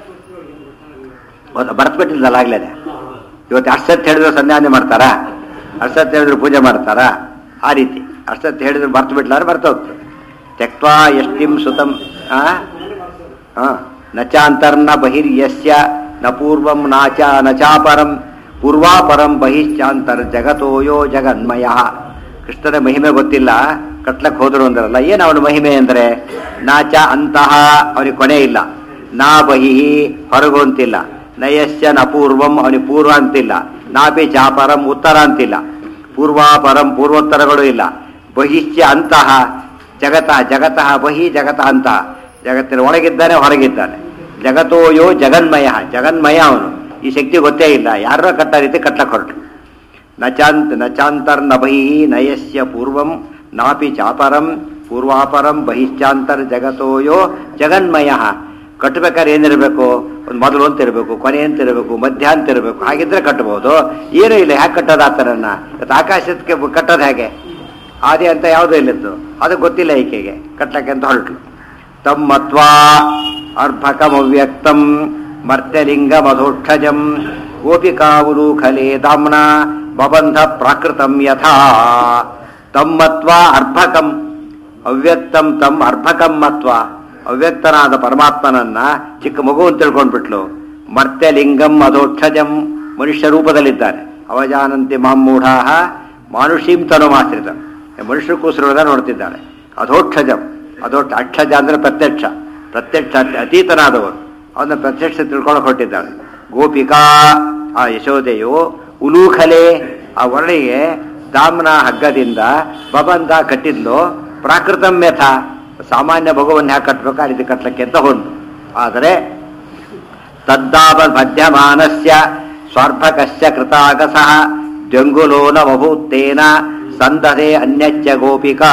ಬರ್ತ್ಬಿಟ್ಟಿದ್ದಲ್ಲ ಆಗ್ಲೇನೆ ಇವತ್ತು ಅಷ್ಟತ್ ಹೇಳಿದ್ರೆ ಸಂಧ್ಯಾನೆ ಮಾಡ್ತಾರಾ ಅಷ್ಟತ್ ಹೇಳಿದ್ರು ಪೂಜೆ ಮಾಡ್ತಾರಾ ಆ ರೀತಿ ಅಷ್ಟತ್ ಹೇಳಿದ್ರು ಬರ್ತು ಬಿಟ್ಲಾರ ಬರ್ತೋಗ್ತದೆ ತ್ಯಕ್ವಾ ಎಷ್ಟಿಂ ಸುತಂ ಆ ಆ, ನ ಚಾಂತರ್ನ ಬಹಿರ್ಯಸ್ಯ ನ ಪೂರ್ವಂ ನಾಚ ನ ಚಾಪರಂ ಪೂರ್ವಾಪರಂ ಬಹಿಶ್ಚಾಂತರ್ ಜಗತೋಯೋ ಜಗನ್ಮಯ ಕೃಷ್ಣನ ಮಹಿಮೆ ಗೊತ್ತಿಲ್ಲ ಕಟ್ಲಕ್ ಹೋದ್ರು ಅಂದ್ರಲ್ಲ ಏನು ಅವನ ಮಹಿಮೆ ಅಂದ್ರೆ ನಾಚ ಅಂತಹ ಅವನಿಗೆ ಕೊನೆ ಇಲ್ಲ ನಾ ಬಹಿ ಹೊರಗು ಅಂತಿಲ್ಲ ನಯಸ್ಯ ನ ಪೂರ್ವಂ ಅವನಿಗೆ ಪೂರ್ವ ಅಂತಿಲ್ಲ ನಾಪಿ ಚಾಪರಂ ಉತ್ತರ ಅಂತಿಲ್ಲ ಪೂರ್ವಾಪರಂ ಪೂರ್ವೋತ್ತರಗಳು ಇಲ್ಲ ಬಹಿಶ್ಚ ಅಂತಹ ಜಗತಃ ಜಗತಃ ಬಹಿ ಜಗತಃ ಅಂತಹ ಜಗತ್ತಿನ ಒಳಗಿದ್ದಾನೆ ಹೊರಗಿದ್ದಾನೆ ಜಗತೋಯೋ ಜಗನ್ಮಯ ಜಗನ್ಮಯ ಅವನು ಈ ಶಕ್ತಿ ಗೊತ್ತೇ ಇಲ್ಲ ಯಾರೋ ಕಟ್ಟ ರೀತಿ ಕಟ್ಲಕ್ ಹೊರಟು ನಚಾಂತ್ ನಚಾಂತರ್ ನ ಬಹಿ ನಯಸ್ಯ ಪೂರ್ವಂ ನಾಪಿ ಚಾಪರಂ ಪೂರ್ವಾಪರಂ ಬಹಿಶ್ಚಾಂತರ್ ಜಗತೋಯೋ ಜಗನ್ಮಯ ಕಟ್ಟಬೇಕಾದ್ರೆ ಏನಿರಬೇಕು ಒಂದು ಮೊದಲು ಅಂತ ಇರಬೇಕು ಕೊನೆ ಅಂತ ಇರಬೇಕು ಮಧ್ಯ ಅಂತ ಇರಬೇಕು ಹಾಗಿದ್ರೆ ಕಟ್ಟಬಹುದು ಏನೂ ಇಲ್ಲ ಹ್ಯಾಕೆ ಕಟ್ಟೋದು ಆ ಥರನ ಇವತ್ತು ಆಕಾಶಕ್ಕೆ ಕಟ್ಟೋದು ಹೇಗೆ ಆದಿ ಅಂತ ಯಾವುದೂ ಇಲ್ಲಿತ್ತು ಅದು ಗೊತ್ತಿಲ್ಲ ಈಕೆಗೆ ಕಟ್ಲಕ್ಕೆ ಅಂತ ಹೊರಟು ತಮ್ಮತ್ವಾ ಅರ್ಭಕಮವ್ಯಕ್ತಂ ಮರ್ತ್ಯಲಿಂಗ ಮಧೋಕ್ಷಜಂ ಗೋಪಿಕಾವುರು ಖಲೆ ದಾಮ್ನ ಬಬಂಧ ಪ್ರಾಕೃತಂ ಯಥಾ ತಮ್ಮತ್ವ ಅರ್ಭಕಂ ಅವ್ಯಕ್ತಂ ತಮ್ ಅರ್ಭಕಂ ಮತ್ವ ಅವ್ಯಕ್ತನಾದ ಪರಮಾತ್ಮನನ್ನ ಚಿಕ್ಕ ಮಗು ಅಂತ ತಿಳ್ಕೊಂಡ್ಬಿಟ್ಲು ಮರ್ತ್ಯಲಿಂಗಂ ಅಧೋಕ್ಷಜಂ ಮನುಷ್ಯ ರೂಪದಲ್ಲಿದ್ದಾನೆ ಅವಜಾನಂತಿ ಮಾಮೂಢಾ ಮಾನುಷೀಂ ತನುಮಾಶ್ರಿತ ಮನುಷ್ಯ ಕೂಸಿರೋದ ನೋಡ್ತಿದ್ದಾಳೆ ಅಧೋಕ್ಷಜಂ ಅದೋಕ್ಷ ಅಕ್ಷಜ ಅಂದ್ರೆ ಪ್ರತ್ಯಕ್ಷ ಪ್ರತ್ಯಕ್ಷ ಅತಿ- ಅತೀತನಾದವರು ಅವನ್ನ ಪ್ರತ್ಯಕ್ಷ ತಿಳ್ಕೊಂಡು ಹೊಟ್ಟಿದ್ದಾಳೆ ಗೋಪಿಕಾ ಆ ಯಶೋದೆಯು ಉಲೂಖಲೆ ಆ ವರ್ಣಿಗೆ ದಾಮ್ನ ಹಗ್ಗದಿಂದ ಬಬಂದ ಕಟ್ಟಿದ್ಲು ಪ್ರಾಕೃತಂ ಯಥ ಸಾಮಾನ್ಯ ಭಗವನ್ನ ಯಾಕೆ ಕಟ್ಬೇಕು ಇದು ಕಟ್ಲಕ್ಕೆ ಅಂತ ಹೊಂದು ಆದರೆ ತದ್ದಾಪ ಮಧ್ಯಮಾನಸ್ಯ ಸ್ವಾರ್ಭಕಸ್ಯ ಕೃತಾಗಸಃ ಜಂಗುಲೋನ ಬಭೂತ್ತೇನ ಸಂದಧೆ ಅನ್ಯಚ್ಚ ಗೋಪಿಕಾ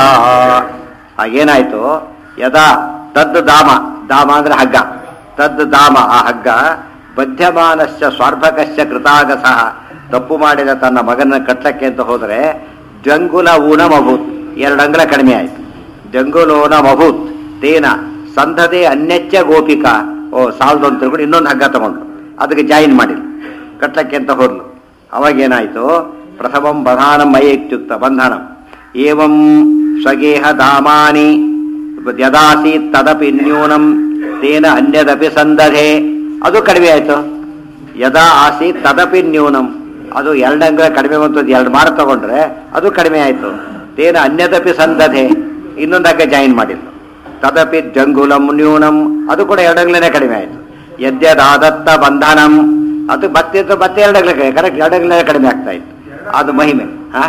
ಆಗೇನಾಯ್ತು ಯದಾ ತದ್ ದಾಮ ದಾಮ ಅಂದ್ರೆ ಹಗ್ಗ ತದ್ ದಾಮ ಆ ಹಗ್ಗ ಮಧ್ಯಮಾನಸ್ಯ ಸ್ವಾರ್ಭಕಸ್ಯ ಕೃತಾಗಸಃ ತಪ್ಪು ಮಾಡಿದ ತನ್ನ ಮಗನ ಕಟ್ಲಕ್ಕೆ ಅಂತ ಹೋದರೆ ಜಂಗುಲ ಊನಮಭೂತ್ ಎರಡು ಅಂಗ್ಲ ಕಡಿಮೆ ಆಯ್ತು ಜಂಗುಲೋನ ಮಭೂತ್ ತೇನ ಸಂಧದೆ ಅನ್ಯಚ್ಚ ಗೋಪಿಕಾ ಓ ಸಾಲದು ಅಂತ ತಿಳ್ಕೊಂಡು ಇನ್ನೊಂದು ಹಗ್ಗ ತಗೊಂಡ್ರು ಅದಕ್ಕೆ ಜಾಯಿನ್ ಮಾಡಿಲ್ಲ ಕಟ್ಲಕ್ಕೆ ಅಂತ ಹೋದ್ಲು ಅವಾಗೇನಾಯ್ತು ಪ್ರಥಮಂ ಬಧಾನಂ ಮಯೇತ್ಯುಕ್ತ ಬಂಧನಂ ಏವಂ ಸ್ವಗೇಹ ಧಾಮಾನಿ ಯದಾಸೀತ್ ತದಪಿ ನ್ಯೂನಂ ತೇನ ಅನ್ಯದಪಿ ಸಂದಧೆ ಅದು ಕಡಿಮೆ ಆಯ್ತು ಯದಾ ಆಸೀತ್ ತದಪಿ ನ್ಯೂನಂ ಅದು ಎರಡು ಅಂಗ ಕಡಿಮೆ ಬಂತು ಅದು ಎರಡು ಮಾರು ತಗೊಂಡ್ರೆ ಅದು ಕಡಿಮೆ ಆಯ್ತು ತೇನ ಅನ್ಯದಪಿ ಸಂದಧೆ ಇನ್ನೊಂದು ಹಗ್ಗ ಜಾಯಿನ್ ಮಾಡಿಲ್ಲ ತದಪಿ ಜಂಗುಲಂ ನ್ಯೂನಂ ಅದು ಕೂಡ ಎರಡಂಗ್ಲೇ ಕಡಿಮೆ ಆಯ್ತು ಯದ್ಯದಾದತ್ತ ಬಂಧನಂ ಅದು ಮತ್ತೆ ಇತ್ತು ಮತ್ತೆ ಎರಡಂಗ್ಲ ಕರೆಕ್ಟ್ ಎರಡಂಗ್ಲೇ ಕಡಿಮೆ ಆಗ್ತಾ ಇತ್ತು ಅದು ಮಹಿಮೆ ಹಾ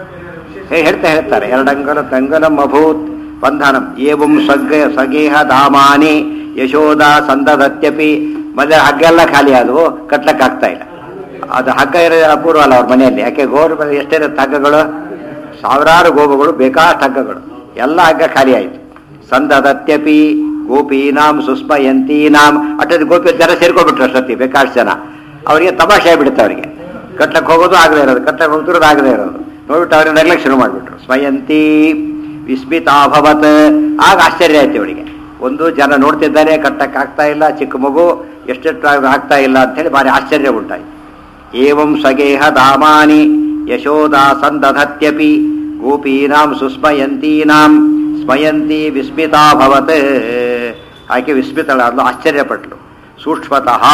ಹೇ ಹೇಳ್ತಾ ಹೇಳ್ತಾರೆ ಎರಡಂಗಲ ತಂಗಲಂ ಅಭೂತ್ ಬಂಧನಂ ಏವಂ ಸ್ವಗ್ಗ ಸ್ವಗೇಹ ಧಾಮಾನಿ ಯಶೋಧ ಸಂದದತ್ಯಪಿ ಮತ್ತೆ ಹಗ್ಗ ಎಲ್ಲ ಖಾಲಿ ಆದವು ಕಟ್ಲಕ್ಕೆ ಆಗ್ತಾ ಇಲ್ಲ ಅದು ಹಗ್ಗ ಇರೋ ಅಪೂರ್ವ ಅಲ್ಲ ಅವ್ರ ಮನೆಯಲ್ಲಿ ಯಾಕೆ ಗೋರು ಮನೆ ಎಷ್ಟಿರುತ್ತೆ ಹಗ್ಗಗಳು ಸಾವಿರಾರು ಗೋವುಗಳು ಬೇಕಾಷ್ಟು ಹಗ್ಗಗಳು ಎಲ್ಲ ಹಗ್ಗ ಖಾಲಿ ಆಯಿತು ಸಂದದತ್ಯಪಿ ಗೋಪೀನಾಂ ಸುಸ್ಮಯಂತೀನಾಂ ಅಟ್ಟದ ಗೋಪಿ ಜನ ಸೇರ್ಕೊಂಡ್ಬಿಟ್ರು ಅಷ್ಟೊತ್ತಿ ಬೇಕಾಷ್ಟು ಜನ ಅವರಿಗೆ ತಮಾಷೆ ಆಗ್ಬಿಡುತ್ತೆ ಅವರಿಗೆ ಕಟ್ಲಕ್ಕೆ ಹೋಗೋದು ಆಗದೆ ಇರೋದು ಕಟ್ಲಕ್ಕೆ ಹೋಗ್ತಿರೋದು ಆಗದೆ ಇರೋದು ನೋಡ್ಬಿಟ್ಟು ಅವ್ರಿಗೆ ನಗ್ಲಕ್ಕೆ ಶುರು ಮಾಡಿಬಿಟ್ರು ಸ್ವಯಂತಿ ವಿಸ್ಮಿತಾಭವತ್ ಆಗ ಆಶ್ಚರ್ಯ ಆಯ್ತು ಇವಳಿಗೆ ಒಂದು ಜನ ನೋಡ್ತಿದ್ದಾರೆ ಕಟ್ಟಕ್ಕೆ ಆಗ್ತಾ ಇಲ್ಲ ಚಿಕ್ಕ ಮಗು ಎಷ್ಟೆಷ್ಟು ಆಗ್ತಾ ಇಲ್ಲ ಅಂತೇಳಿ ಭಾರಿ ಆಶ್ಚರ್ಯ ಉಂಟಾಯ್ತು ಏವಂ ಸ್ವಗೇಹ ಧಾಮಾನಿ ಯಶೋಧ ಸಂದಧತ್ಯಪಿ ಗೋಪೀನಾಂ ಸುಸ್ಮಯಂತೀನಾಂ ಸ್ಮಯಂತಿ ವಿಸ್ಮಿತಾಭವತ್ ಆಕೆ ವಿಸ್ಮಿತಳಾದ್ಲು ಆಶ್ಚರ್ಯಪಟ್ಲು ಸೂಕ್ಷ್ಮತಃ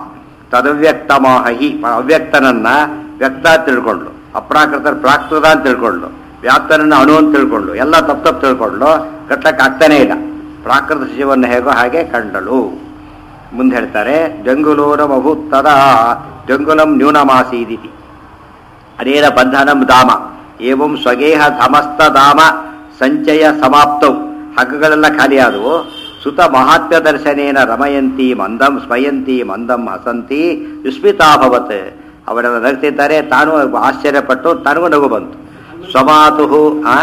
ತದವ್ಯಕ್ತಮಾಹಿ ಅವ್ಯಕ್ತನನ್ನ ವ್ಯಕ್ತ ಅಂತ ತಿಳ್ಕೊಂಡ್ಲು ಅಪ್ರಾಕೃತ ಪ್ರಾಕೃತ ಅಂತ ತಿಳ್ಕೊಂಡ್ಲು ವ್ಯಾಪ್ತನನ್ನ ಅಣು ಅಂತ ತಿಳ್ಕೊಂಡ್ಲು ಎಲ್ಲ ತಪ್ಪು ತಪ್ಪು ತಿಳ್ಕೊಂಡ್ಲು ಕಟ್ಲಕ್ಕೆ ಆಗ್ತಾನೇ ಇಲ್ಲ ಪ್ರಾಕೃತ ಶಿವವನ್ನು ಹೇಗೋ ಹಾಗೆ ಕಂಡಳು ಮುಂದೆ ಹೇಳ್ತಾರೆ ಜಂಗುಲೋರಮಭೂತ್ ತದಾ ಜಂಗುಲಂ ನ್ಯೂನಮಾಸೀದಿತಿ ಅನೇನ ಬಂಧನಂ ಧಾಮ ಏವಂ ಸ್ವಗೇಹ ಧಮಸ್ತ ಧಾಮ ಸಂಚಯ ಸಮಾಪ್ತೌ ಹಗ್ಗಗಳೆಲ್ಲ ಖಾಲಿಯಾದವು ಸುತ ಮಹಾತ್ಮ್ಯ ದರ್ಶನೇನ ರಮಯಂತಿ ಮಂದಂ ಸ್ಮಯಂತಿ ಮಂದಂ ಹಸಂತಿ ವಿಸ್ಮಿತಾಭವತ್ ಅವರೆಲ್ಲ ನಗ್ತಿದ್ದಾರೆ ತಾನು ಆಶ್ಚರ್ಯಪಟ್ಟು ತನಗೂ ನಗು ಬಂತು ಸ್ವಮಾತು ಆ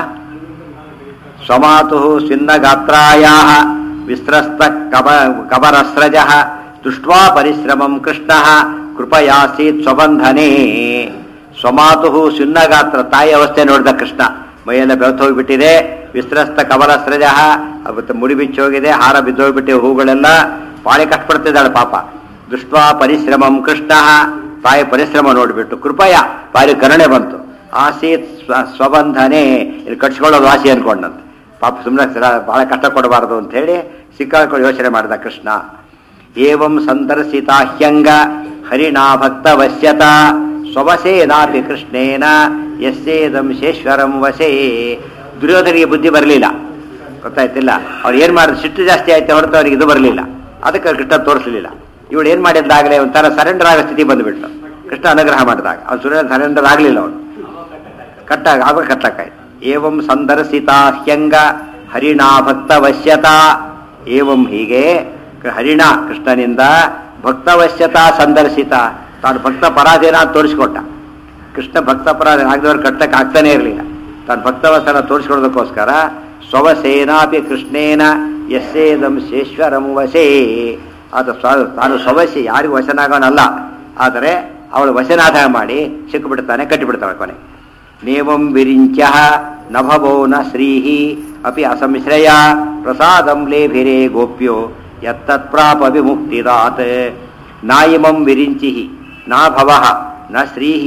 ಸ್ವಮಾತು ಸ್ವಿನ್ನಗಾತ್ರಾಯಾ ವಿಸ್ರಸ್ತ ಕಬ ಕಬರಸ್ರಜ ದೃಷ್ಟ್ವಾ ಪರಿಶ್ರಮಂ ಕೃಷ್ಣ ಕೃಪಯಾಸೀತ್ ಸ್ವಬಂಧನೆ ಸ್ವಮಾತು ಸ್ವಿನ್ನಗಾತ್ರ ತಾಯಿ ಅವಸ್ಥೆ ನೋಡಿದ ಕೃಷ್ಣ ಮೈಯೆಲ್ಲ ಬೆಳೆತು ಹೋಗ್ಬಿಟ್ಟಿದೆ ವಿಸ್ರಸ್ತ ಕಬರಸ್ರಜ ಅವತ್ತು ಮುಡಿ ಬಿಚ್ಚೋಗಿದೆ ಹಾರ ಬಿದ್ದೋಗ್ಬಿಟ್ಟಿವೆ ಹೂಗಳೆಲ್ಲ ಬಾಳೆ ಕಷ್ಟಪಡ್ತಿದ್ದಾಳೆ ಪಾಪ ದೃಷ್ಟ್ವಾ ಪರಿಶ್ರಮಂ ಕೃಷ್ಣ ತಾಯಿ ಪರಿಶ್ರಮ ನೋಡಿಬಿಟ್ಟು ಕೃಪಯ ಬಾರಿ ಕರುಣೆ ಬಂತು ಆಸೀತ್ ಸ್ವ ಸ್ವಬಂಧನೆ ಇಲ್ಲಿ ಕಟ್ಸ್ಕೊಳ್ಳೋದು ಆಸೆ ಅನ್ಕೊಂಡಂತೆ ಪಾಪ ಸುಮ್ಮನೆ ಬಹಳ ಕಷ್ಟ ಕೊಡಬಾರದು ಅಂತ ಹೇಳಿ ಸಿಕ್ಕಾಕೊಂಡು ಯೋಚನೆ ಮಾಡಿದ ಕೃಷ್ಣ ಏವಂ ಸಂದರ್ಶಿತಾಹ್ಯಂಗ ಹರಿಣಾ ಭಕ್ತ ವಶ್ಯತ ಸ್ವವಸೇನಾಪಿ ಕೃಷ್ಣೇನ ಯಸ್ಸೇದಂ ಶೇಶ್ವರಂ ವಸೇ ದುರ್ಯೋಧನಿಗೆ ಬುದ್ಧಿ ಬರಲಿಲ್ಲ ಗೊತ್ತಾಯ್ತಿಲ್ಲ ಅವ್ರು ಏನು ಮಾಡಿದ್ರು ಸಿಟ್ಟು ಜಾಸ್ತಿ ಆಯ್ತು ಹೊರತು ಅವ್ರಿಗೆ ಇದು ಬರಲಿಲ್ಲ ಅದಕ್ಕೆ ಕೃಷ್ಣ ತೋರಿಸಲಿಲ್ಲ ಇವಳು ಏನು ಮಾಡಿದ್ದಾಗಲೇ ಒಂಥರ ಸರೆಂಡರ್ ಆಗೋ ಸ್ಥಿತಿ ಬಂದುಬಿಟ್ಲು ಕೃಷ್ಣ ಅನುಗ್ರಹ ಮಾಡಿದಾಗ ಅವ್ನು ಸುರೇಂದ್ರ ಸರೆಂಡರ್ ಆಗಲಿಲ್ಲ ಅವನು ಕಟ್ಟಾಗ ಆಗ ಕಟ್ಟಕ್ಕಾಯ್ತು ಏವಂ ಸಂದರ್ಶಿತಾ ಹ್ಯಂಗ ಹರಿಣಾ ಭಕ್ತವಶ್ಯತಾ ಏವಂ ಹೀಗೆ ಕ- ಹರಿಣ ಕೃಷ್ಣನಿಂದ ಭಕ್ತವಶ್ಯತಾ ಸಂದರ್ಶಿತ ತಾನು ಭಕ್ತ ಪರಾಧೀನ ಅಂತ ತೋರಿಸ್ಕೊಟ್ಟ ಕೃಷ್ಣ ಭಕ್ತ ಪರಾಧೀನ ಆಗದವ್ರು ಕಟ್ಟಕ್ಕೆ ಆಗ್ತಾನೆ ಇರಲಿಲ್ಲ ತಾನು ಭಕ್ತವಸನ ತೋರಿಸ್ಕೊಡೋದಕ್ಕೋಸ್ಕರ ಸ್ವವಸೇನಾಪಿ ಕೃಷ್ಣೇನ ಯಸ್ಸೇದಂ ಶೇಶ್ವರಂ ವಶೇ ಆತ ಸ್ವ ತಾನು ಸ್ವವಶಿ ಯಾರಿಗೂ ವಶನಾಗೋನಲ್ಲ ಆದರೆ ಅವಳು ವಶನಾಧ ಮಾಡಿ ಸಿಕ್ಕಿಬಿಡ್ತಾನೆ ಕಟ್ಟಿಬಿಡ್ತಾಳೆ ಕೊನೆ ನೇವಂ ವಿರಿಂಚ್ಯ ನಭವೋ ನ ಶ್ರೀಹಿ ಅಪಿ ಅಸಂಶ್ರಯ ಪ್ರಸಾದಂ ಲೇಭಿರೇ ಗೋಪ್ಯೋ ಯತ್ತತ್ಪ್ರಾಪ ವಿಮುಕ್ತಿದಾತ್ ನಾಯಿಮಂ ವಿರಿಂಚಿ ನಾ ಭವ ನ ಶ್ರೀಹಿ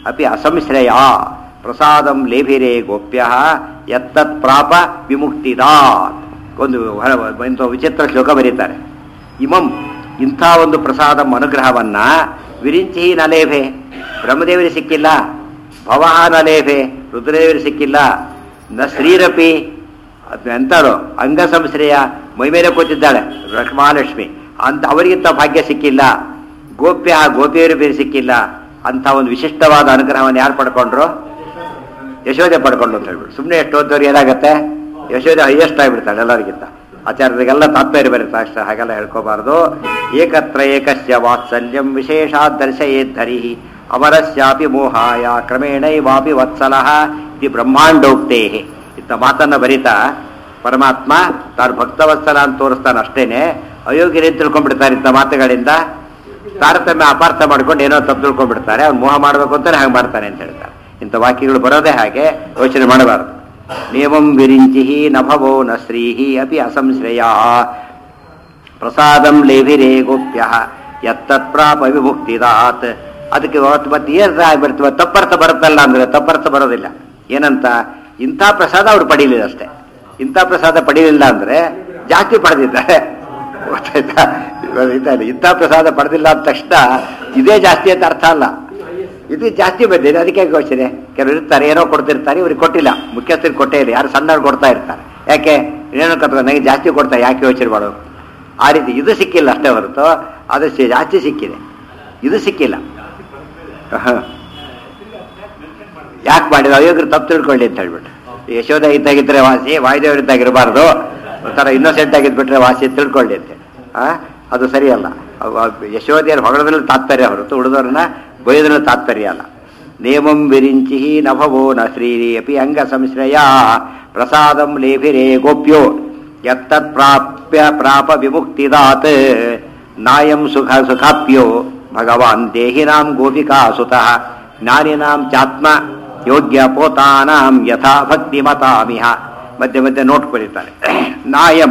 ಅಪಿ ಅಸಂಶ್ರಯ ಪ್ರಸಾದಂ ಲೇಭಿರೇ ಗೋಪ್ಯ ಎತ್ತತ್ ಪ್ರಾಪ ವಿಮುಕ್ತಿದಾತ್ ಒಂದು ಹೊರ- ಇಂಥ ವಿಚಿತ್ರ ಶ್ಲೋಕ ಬರೀತಾರೆ ಇಮಂ ಇಂಥ ಒಂದು ಪ್ರಸಾದ ಅನುಗ್ರಹವನ್ನ ವಿರಿಂಚಿ ನಲೇಭೆ ಬ್ರಹ್ಮದೇವರಿಗೆ ಸಿಕ್ಕಿಲ್ಲ ಭವಹ ನಲೇಭೆ ರುದ್ರದೇವರಿಗೆ ಸಿಕ್ಕಿಲ್ಲ ನ ಶ್ರೀರಪಿ ಅದು ಎಂತಾಳು ಅಂಗ ಸಂಶ್ರಯ ಮೈ ಮೇಲೆ ಕೂತಿದ್ದಾಳೆ ಲಕ್ಷ್ಮ- ಮಹಾಲಕ್ಷ್ಮಿ ಅಂತ ಅವರಿಗಿಂತ ಭಾಗ್ಯ ಸಿಕ್ಕಿಲ್ಲ ಗೋಪ್ಯ ಗೋಪಿಯರು ಬೇರೆ ಸಿಕ್ಕಿಲ್ಲ ಅಂತ ಒಂದು ವಿಶಿಷ್ಟವಾದ ಅನುಗ್ರಹವನ್ನು ಯಾರು ಪಡ್ಕೊಂಡ್ರು ಯಶೋದೆ ಪಡ್ಕೊಂಡು ಅಂತ ಹೇಳ್ಬಿಟ್ಟು ಸುಮ್ಮನೆ ಎಷ್ಟು ಓದೋರು ಏನಾಗತ್ತೆ ಯಶೋದೆ ಹೈಯೆಸ್ಟ್ ಆಗಿಬಿಡ್ತಾಳೆ ಎಲ್ಲರಿಗಿಂತ ಆಚಾರ್ಯರಿಗೆಲ್ಲ ತಾತ್ಪರ್ಯ ಬರುತ್ತೆ ಅಷ್ಟೇ ಹಾಗೆಲ್ಲ ಹೇಳ್ಕೋಬಾರ್ದು ಏಕತ್ರ ಏಕಸ್ಯ ವಾತ್ಸಲ್ಯಂ ವಿಶೇಷಾತ್ ದರ್ಶಯೇದ್ಧರಿ ಅಮರಸ್ಯಾಪಿ ಮೋಹಾಯ ಕ್ರಮೇಣೈವಾಪಿ ವತ್ಸಲಃ ಇದು ಬ್ರಹ್ಮಾಂಡೋಕ್ತೇ ಇಂಥ ಮಾತನ್ನ ಬರಿತಾ ಪರಮಾತ್ಮ ತಾನು ಭಕ್ತವತ್ಸಲ ಅಂತ ತೋರಿಸ್ತಾನೆ ಅಷ್ಟೇನೆ ಅಯೋಗ್ಯರೇನು ತಿಳ್ಕೊಂಡ್ಬಿಡ್ತಾರೆ ಇಂಥ ಮಾತುಗಳಿಂದ ತಾರತಮ್ಯ ಅಪಾರ್ಥ ಮಾಡ್ಕೊಂಡು ಏನೋ ತಪ್ಪು ತಿಳ್ಕೊಂಡ್ಬಿಡ್ತಾರೆ ಅವ್ನು ಮೋಹ ಮಾಡಬೇಕು ಅಂತಾನೆ ಹಾಗೆ ಮಾಡ್ತಾನೆ ಅಂತ ಹೇಳ್ತಾರೆ ಇಂಥ ವಾಕ್ಯಗಳು ಬರೋದೇ ಹಾಗೆ ಯೋಚನೆ ಮಾಡಬಾರದು ನಿಯಮಂ ವಿರಿಂಚಿ ನಭವೋ ನ ಶ್ರೀಹಿ ಅಪಿ ಅಸಂಶ್ರಯ ಪ್ರಸಾದಂ ಲೇಭಿರೇ ಗೋಪ್ಯ ಎತ್ತತ್ ಪ್ರಾಪ ವಿಮುಕ್ತಿದಾತ್ ಅದಕ್ಕೆ ಅವತ್ತು ಮತ್ತೆ ಏನು ಆಗ್ಬಿಡ್ತೀವ ತಪ್ಪರ್ಥ ಬರುತ್ತಲ್ಲ ಅಂದ್ರೆ ತಪ್ಪರ್ಥ ಬರೋದಿಲ್ಲ ಏನಂತ ಇಂಥ ಪ್ರಸಾದ ಅವ್ರು ಪಡೀಲಿಲ್ಲ ಅಷ್ಟೇ ಇಂಥ ಪ್ರಸಾದ ಪಡೀಲಿಲ್ಲ ಅಂದ್ರೆ ಜಾಸ್ತಿ ಪಡೆದಿದ್ದಾರೆ ಗೊತ್ತಾಯ್ತಾ ಇವಾಗ ಇದ್ದಾರೆ. ಇಂಥ ಪ್ರಸಾದ ಪಡೆದಿಲ್ಲ ಅಂದ ತಕ್ಷಣ ಇದೇ ಜಾಸ್ತಿ ಅಂತ ಅರ್ಥ ಅಲ್ಲ ಇದು ಜಾಸ್ತಿ ಬಂದಿದೆ ಅದಕ್ಕೆ ಯೋಚನೆ ಕೆಲವರು ಇರ್ತಾರೆ ಏನೋ ಕೊಡ್ತಿರ್ತಾರೆ ಇವ್ರಿಗೆ ಕೊಟ್ಟಿಲ್ಲ ಮುಖ್ಯಸ್ಥರಿಗೆ ಕೊಟ್ಟೇ ಇಲ್ಲ ಯಾರು ಸಣ್ಣವ್ರು ಕೊಡ್ತಾ ಇರ್ತಾರೆ ಯಾಕೆ ಏನೋ ಕತ್ಕೊಂಡು ನನಗೆ ಜಾಸ್ತಿ ಕೊಡ್ತಾರೆ ಯಾಕೆ ಯೋಚನೆ ಮಾಡೋದು ಆ ರೀತಿ ಇದು ಸಿಕ್ಕಿಲ್ಲ ಅಷ್ಟೇ ಹೊರತು ಅದು ಸಿ- ಜಾಸ್ತಿ ಸಿಕ್ಕಿದೆ ಇದು ಸಿಕ್ಕಿಲ್ಲ ಯಾಕೆ ಮಾಡಿದ ಅಯೋಗ್ಯರು ತಪ್ಪು ತಿಳ್ಕೊಳ್ಳಿ ಅಂತ ಹೇಳ್ಬಿಟ್ಟು ಯಶೋಧ ಇದ್ದಾಗಿದ್ರೆ ವಾಸಿ ವಾಯುದೇವರು ಇದ್ದಾಗಿರಬಾರ್ದು ಒಂಥರ ಇನ್ನೋಸೆಂಟ್ ಆಗಿದ್ಬಿಟ್ರೆ ವಾಸಿ ತಿಳ್ಕೊಳ್ಳಿ ಅಂತ ಆ ಅದು ಸರಿಯಲ್ಲ ಅವ್- ಅವ್ ಯಶೋಧೆಯರು ಹೊಗಳದ್ರಲ್ಲಿ ತಾತ್ಪರ್ಯ ಹೊರತು ಉಳಿದವ್ರನ್ನ ಬೈದ್ರಲ್ಲಿ ತಾತ್ಪರ್ಯ ಅಲ್ಲ ನೇಮಂ ವಿರಿಂಚಿ ನಭವೋ ನ ಶ್ರೀರಿ ಅಪಿ ಅಂಗ ಸಂಶ್ರಯ ಪ್ರಸಾದಂ ಲೇಭಿರೇ ಗೋಪ್ಯೋ ಯತ್ತತ್ ಪ್ರಾಪ್ಯ ಪ್ರಾಪ ವಿಮುಕ್ತಿದಾತ್ ನಾಯಂ ಸುಖ ಸುಖಾಪ್ಯೋ ಭಗವಾನ್ ದೇಹಿನಾಂ ಗೋಪಿಕಾ ಸುತಃ ಜ್ಞಾನಿನಾಂ ಚಾತ್ಮ ಯೋಗ್ಯ ಪೋತಾನಾಂ ಯಥಾ ಭಕ್ತಿ ಮತಾಮಿಹ ಮಧ್ಯೆ ಮಧ್ಯೆ ನೋಟ್ ಬರೀತಾರೆ ನಾಯಂ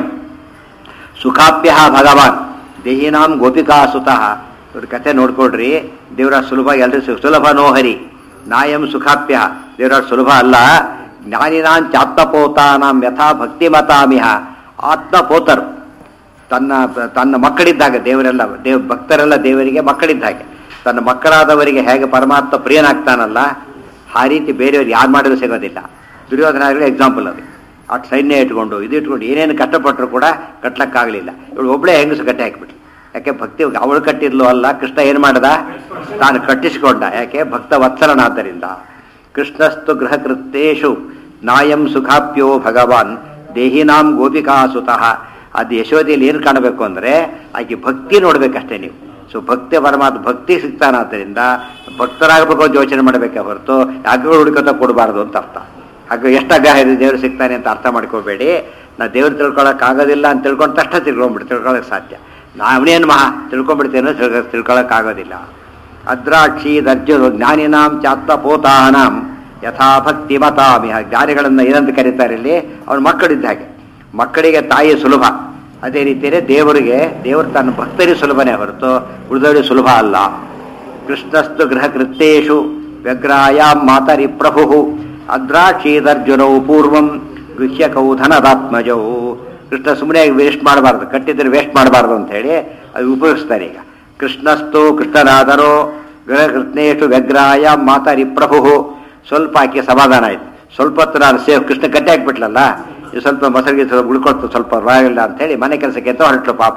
ಸುಖಾಪ್ಯ ಭಗವಾನ್ ದೇಹಿನಾಂ ಗೋಪಿಕಾ ಸುತಃ ಇವ್ರ ಕಥೆ ನೋಡ್ಕೊಳ್ರಿ ದೇವರ ಸುಲಭ ಎಲ್ಲರೂ ಸುಲಭ ನೋಹರಿ ನಾಯಂ ಸುಖಾಪ್ಯ ದೇವರ ಸುಲಭ ಅಲ್ಲ ಜ್ಞಾನಿನಾಂ ಚಾತ್ಮಪೋತಾನಾಂ ಯಥಾ ಭಕ್ತಿ ಮತಾಮಿಹ ಆತ್ಮಪೋತರು ತನ್ನ ತನ್ನ ಮಕ್ಕಳಿದ್ದಾಗ ದೇವರೆಲ್ಲ ದೇವ್ ಭಕ್ತರೆಲ್ಲ ದೇವರಿಗೆ ಮಕ್ಕಳಿದ್ದಾಗೆ ತನ್ನ ಮಕ್ಕಳಾದವರಿಗೆ ಹೇಗೆ ಪರಮಾತ್ಮ ಪ್ರಿಯನಾಗ್ತಾನಲ್ಲ ಆ ರೀತಿ ಬೇರೆಯವ್ರು ಯಾರು ಮಾಡಿದ್ರು ಸಿಗೋದಿಲ್ಲ ದುರ್ಯೋಧನ ಎಕ್ಸಾಂಪಲ್ ಅದು ಆ ಸೈನ್ಯ ಇಟ್ಕೊಂಡು ಇದು ಇಟ್ಕೊಂಡು ಏನೇನು ಕಷ್ಟಪಟ್ಟರು ಕೂಡ ಕಟ್ಲಕ್ಕಾಗಲಿಲ್ಲ ಇವಳು ಒಬ್ಬಳೇ ಹೆಂಗಸು ಕಟ್ಟಿ ಹಾಕಿಬಿಟ್ಲು ಯಾಕೆ ಭಕ್ತಿ ಅವಳು ಕಟ್ಟಿದ್ಲು ಅಲ್ಲ ಕೃಷ್ಣ ಏನು ಮಾಡ್ದ ತಾನು ಕಟ್ಟಿಸಿಕೊಂಡ ಯಾಕೆ ಭಕ್ತ ವತ್ಸಲನಾದ್ದರಿಂದ ಕೃಷ್ಣಸ್ತು ಗೃಹ ಕೃತ್ಯೇಶು ನಾಯಂ ಸುಖಾಪ್ಯೋ ಭಗವಾನ್ ದೇಹಿನಾಂ ಗೋಪಿಕಾ ಸುತಃ ಅದು ಯಶೋಧಿಯಲ್ಲಿ ಏನು ಕಾಣಬೇಕು ಅಂದರೆ ಆಕೆ ಭಕ್ತಿ ನೋಡ್ಬೇಕಷ್ಟೇ ನೀವು ಸೊ ಭಕ್ತಿ ಪರಮಾತ್ಮ ಭಕ್ತಿ ಸಿಗ್ತಾನಾದ್ದರಿಂದ ಭಕ್ತರಾಗಬೇಕು ಅಂತ ಯೋಚನೆ ಮಾಡಬೇಕೆ ಹೊರತು ಹಗ್ಗಗಳು ಹುಡುಕತ ಕೊಡಬಾರ್ದು ಅಂತ ಅರ್ಥ ಹಗ್ಗ ಎಷ್ಟು ಹಗ್ಗ ಇದೆ ದೇವರು ಸಿಗ್ತಾನೆ ಅಂತ ಅರ್ಥ ಮಾಡ್ಕೋಬೇಡಿ ನಾ ದೇವ್ರು ತಿಳ್ಕೊಳಕ್ ಆಗೋದಿಲ್ಲ ಅಂತ ತಿಳ್ಕೊಂಡು ತಕ್ಷಣ ತಿಳ್ಕೊಂಡ್ಬಿಟ್ಟು ತಿಳ್ಕೊಳಕ್ ಸಾಧ್ಯ ನಾವನೇನು ಮಹಾ ತಿಳ್ಕೊಂಡ್ಬಿಡ್ತೇನೋ ತಿಳ್ಕ ತಿಳ್ಕೊಳಕ್ ಆಗೋದಿಲ್ಲ ಅದ್ರಾಕ್ಷಿ ದರ್ಜರು ಜ್ಞಾನಿನಾಂ ಚಾತ್ಮಪೋತಾನಾಂ ಯಥಾ ಭಕ್ತಿ ಮತಾಮಿಹ ಜ್ಞಾನಿಗಳನ್ನ ಏನಂತ ಕರೀತಾರೆ ಇಲ್ಲಿ ಅವ್ರ ಮಕ್ಕಳಿದ್ದ ಹಾಗೆ ಮಕ್ಕಳಿಗೆ ತಾಯಿ ಸುಲಭ ಅದೇ ರೀತಿಯೇ ದೇವರಿಗೆ ದೇವರು ತನ್ನ ಭಕ್ತರಿಗೆ ಸುಲಭನೇ ಹೊರತು ಉಳಿದವರಿಗೆ ಸುಲಭ ಅಲ್ಲ ಕೃಷ್ಣಸ್ತು ಗೃಹ ಕೃತ್ಯೇಶು ವ್ಯಗ್ರಾಯಾಂ ಮಾತರಿ ಪ್ರಭು ಅದ್ರಾಕ್ಷೀದರ್ಜುನೌ ಪೂರ್ವಂ ಗೃಹ್ಯಕೌ ಧನದಾತ್ಮಜೌ ಕೃಷ್ಣ ಸುಮ್ಮನೆ ವೇಸ್ಟ್ ಮಾಡಬಾರ್ದು ಕಟ್ಟಿದ್ರೆ ವೇಸ್ಟ್ ಮಾಡಬಾರ್ದು ಅಂತ ಹೇಳಿ ಅದು ಉಪಯೋಗಿಸ್ತಾರೆ ಈಗ ಕೃಷ್ಣಸ್ತು ಕೃಷ್ಣನಾದರೋ ಗೃಹ ಕೃಷ್ಣೇಶು ವ್ಯಗ್ರಾಯಾಂ ಮಾತರಿ ಪ್ರಭು ಸ್ವಲ್ಪ ಆಕೆ ಸಮಾಧಾನ ಆಯ್ತು ಸ್ವಲ್ಪ ಹೊತ್ತು ನಾನು ಸೇವ್ ಕೃಷ್ಣ ಕಟ್ಟಿ ಹಾಕ್ಬಿಟ್ಲಲ್ಲ ಇದು ಸ್ವಲ್ಪ ಮೊಸರಿಗೆ ಸ್ವಲ್ಪ ಉಳ್ಕೊಳ್ತು ಸ್ವಲ್ಪ ಪರವಾಗಿಲ್ಲ ಅಂತೇಳಿ ಮನೆ ಕೆಲಸಕ್ಕೆ ಅಂತ ಹೊರಟಳು ಪಾಪ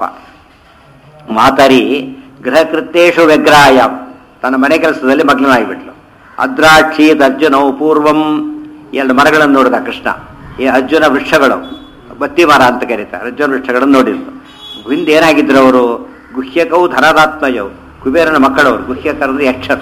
ಮಾತರಿ ಗೃಹ ಕೃತ್ಯೇಶು ವ್ಯಗ್ರಾಯ ತನ್ನ ಮನೆ ಕೆಲಸದಲ್ಲಿ ಮಗ್ನನಾಗಿಬಿಟ್ಲು ಅದ್ರಾಕ್ಷಿ ಅರ್ಜುನವು ಪೂರ್ವಂ ಎರಡು ಮರಗಳನ್ನು ನೋಡಿದ ಕೃಷ್ಣ ಈ ಅರ್ಜುನ ವೃಕ್ಷಗಳು ಬತ್ತಿ ಮರ ಅಂತ ಕರೀತಾರೆ ಅರ್ಜುನ ವೃಕ್ಷಗಳನ್ನು ನೋಡಿದ್ರು ಹಿಂದೆ ಏನಾಗಿದ್ರು ಅವರು ಗುಹ್ಯಕವು ಧನದಾತ್ಮಯವು ಕುಬೇರನ ಮಕ್ಕಳವರು ಗುಹ್ಯಕರಂದ್ರೆ ಯಕ್ಷರು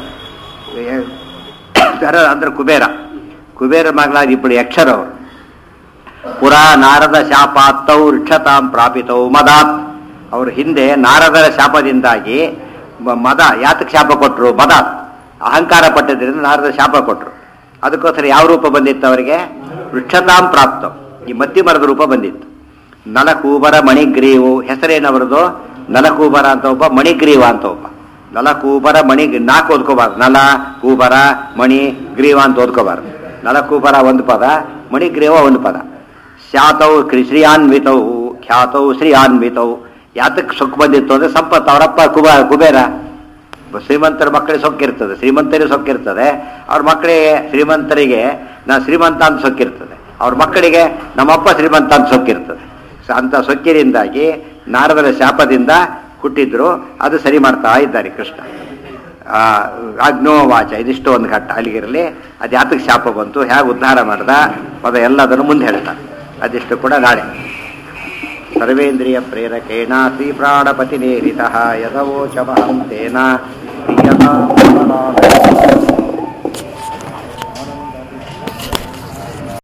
ಧರ ಅಂದ್ರೆ ಕುಬೇರ ಕುಬೇರ ಮಗಳಾದ ಇಬ್ಬರು ಯಕ್ಷರವರು ಪುರಾ ನಾರದ ಶಾಪಾತ್ತೌ ವೃಕ್ಷತಾಂ ಪ್ರಾಪಿತೌ ಮದಾತ್ ಅವರು ಹಿಂದೆ ನಾರದರ ಶಾಪದಿಂದಾಗಿ ಮ- ಮದ ಯಾತಕ್ಕೆ ಶಾಪ ಕೊಟ್ಟರು ಮದಾತ್ ಅಹಂಕಾರ ಪಟ್ಟದ್ರಿಂದ ನಾರದ ಶಾಪ ಕೊಟ್ಟರು ಅದಕ್ಕೋಸ್ಕರ ಯಾವ ರೂಪ ಬಂದಿತ್ತು ಅವರಿಗೆ ವೃಕ್ಷತಾಂ ಪ್ರಾಪ್ತ ಈ ಮತ್ತಿ ಮರದ ರೂಪ ಬಂದಿತ್ತು ನಲಕೂಬರ ಮಣಿಗ್ರೀವು ಹೆಸರೇನವರದು ನಲಕೂಬರ ಅಂತ ಒಬ್ಬ ಮಣಿಗ್ರೀವ ಅಂತ ಒಬ್ಬ ನಲ ಕೂಬರ ಮಣಿ ನಾಲ್ಕು ಓದ್ಕೋಬಾರ್ದು ನಲ ಕೂಬರ ಮಣಿ ಗ್ರೀವ ಅಂತ ಓದ್ಕೋಬಾರ್ದು ನಲ ಕೂಬರ ಒಂದು ಪದ ಮಣಿ ಗ್ರೀವ ಒಂದು ಪದ ಸ್ಯಾತೌ ಕ್ರಿ- ಶ್ರೀಯಾನ್ವಿತೌ ಖ್ಯಾತೌ ಶ್ರೀಯಾನ್ವಿತೌ ಯಾತಕ್ಕೆ ಸೊಕ್ಕು ಬಂದಿತ್ತು ಅಂದ್ರೆ ಸಂಪತ್ತು ಅವರಪ್ಪ ಕುಬ ಕುಬೇರ ಶ್ರೀಮಂತರ ಮಕ್ಕಳಿಗೆ ಸೊಕ್ಕಿರ್ತದೆ ಶ್ರೀಮಂತರಿಗೆ ಸೊಕ್ಕಿರ್ತದೆ ಅವ್ರ ಮಕ್ಕಳಿಗೆ ಶ್ರೀಮಂತರಿಗೆ ನಾ ಶ್ರೀಮಂತ ಅಂತ ಸೊಕ್ಕಿರ್ತದೆ ಅವ್ರ ಮಕ್ಕಳಿಗೆ ನಮ್ಮಪ್ಪ ಶ್ರೀಮಂತ ಅಂತ ಸೊಕ್ಕಿರ್ತದೆ ಸೊ ಅಂತ ಸೊಕ್ಕಿರಿಂದಾಗಿ ನಾರದರ ಶಾಪದಿಂದ ಹುಟ್ಟಿದ್ರು ಅದು ಸರಿ ಮಾಡ್ತಾ ಇದ್ದಾರೆ ಕೃಷ್ಣ ಆ, ಅಗ್ನೋವಾಚ ಇದಿಷ್ಟು ಒಂದು ಘಟ್ಟ ಅಲ್ಲಿಗಿರಲಿ ಅದು ಯಾತಕ್ಕೆ ಶಾಪ ಬಂತು ಹೇಗೆ ಉದ್ಧಾರ ಮಾಡ್ದ ಪದ ಎಲ್ಲದನ್ನು ಮುಂದೆ ಹೇಳ್ತಾರೆ ಅದಿಷ್ಟು ಕೂಡ ನಾಳೆ ಸರ್ವೇಂದ್ರಿಯ ಪ್ರೇರಕೇಣ ಶ್ರೀ ಪ್ರಾಣಪತಿ ನೇರಿತ ಯದವೋಚಮಹಂ ತೇನ ಪ್ರಿಯತಾಂ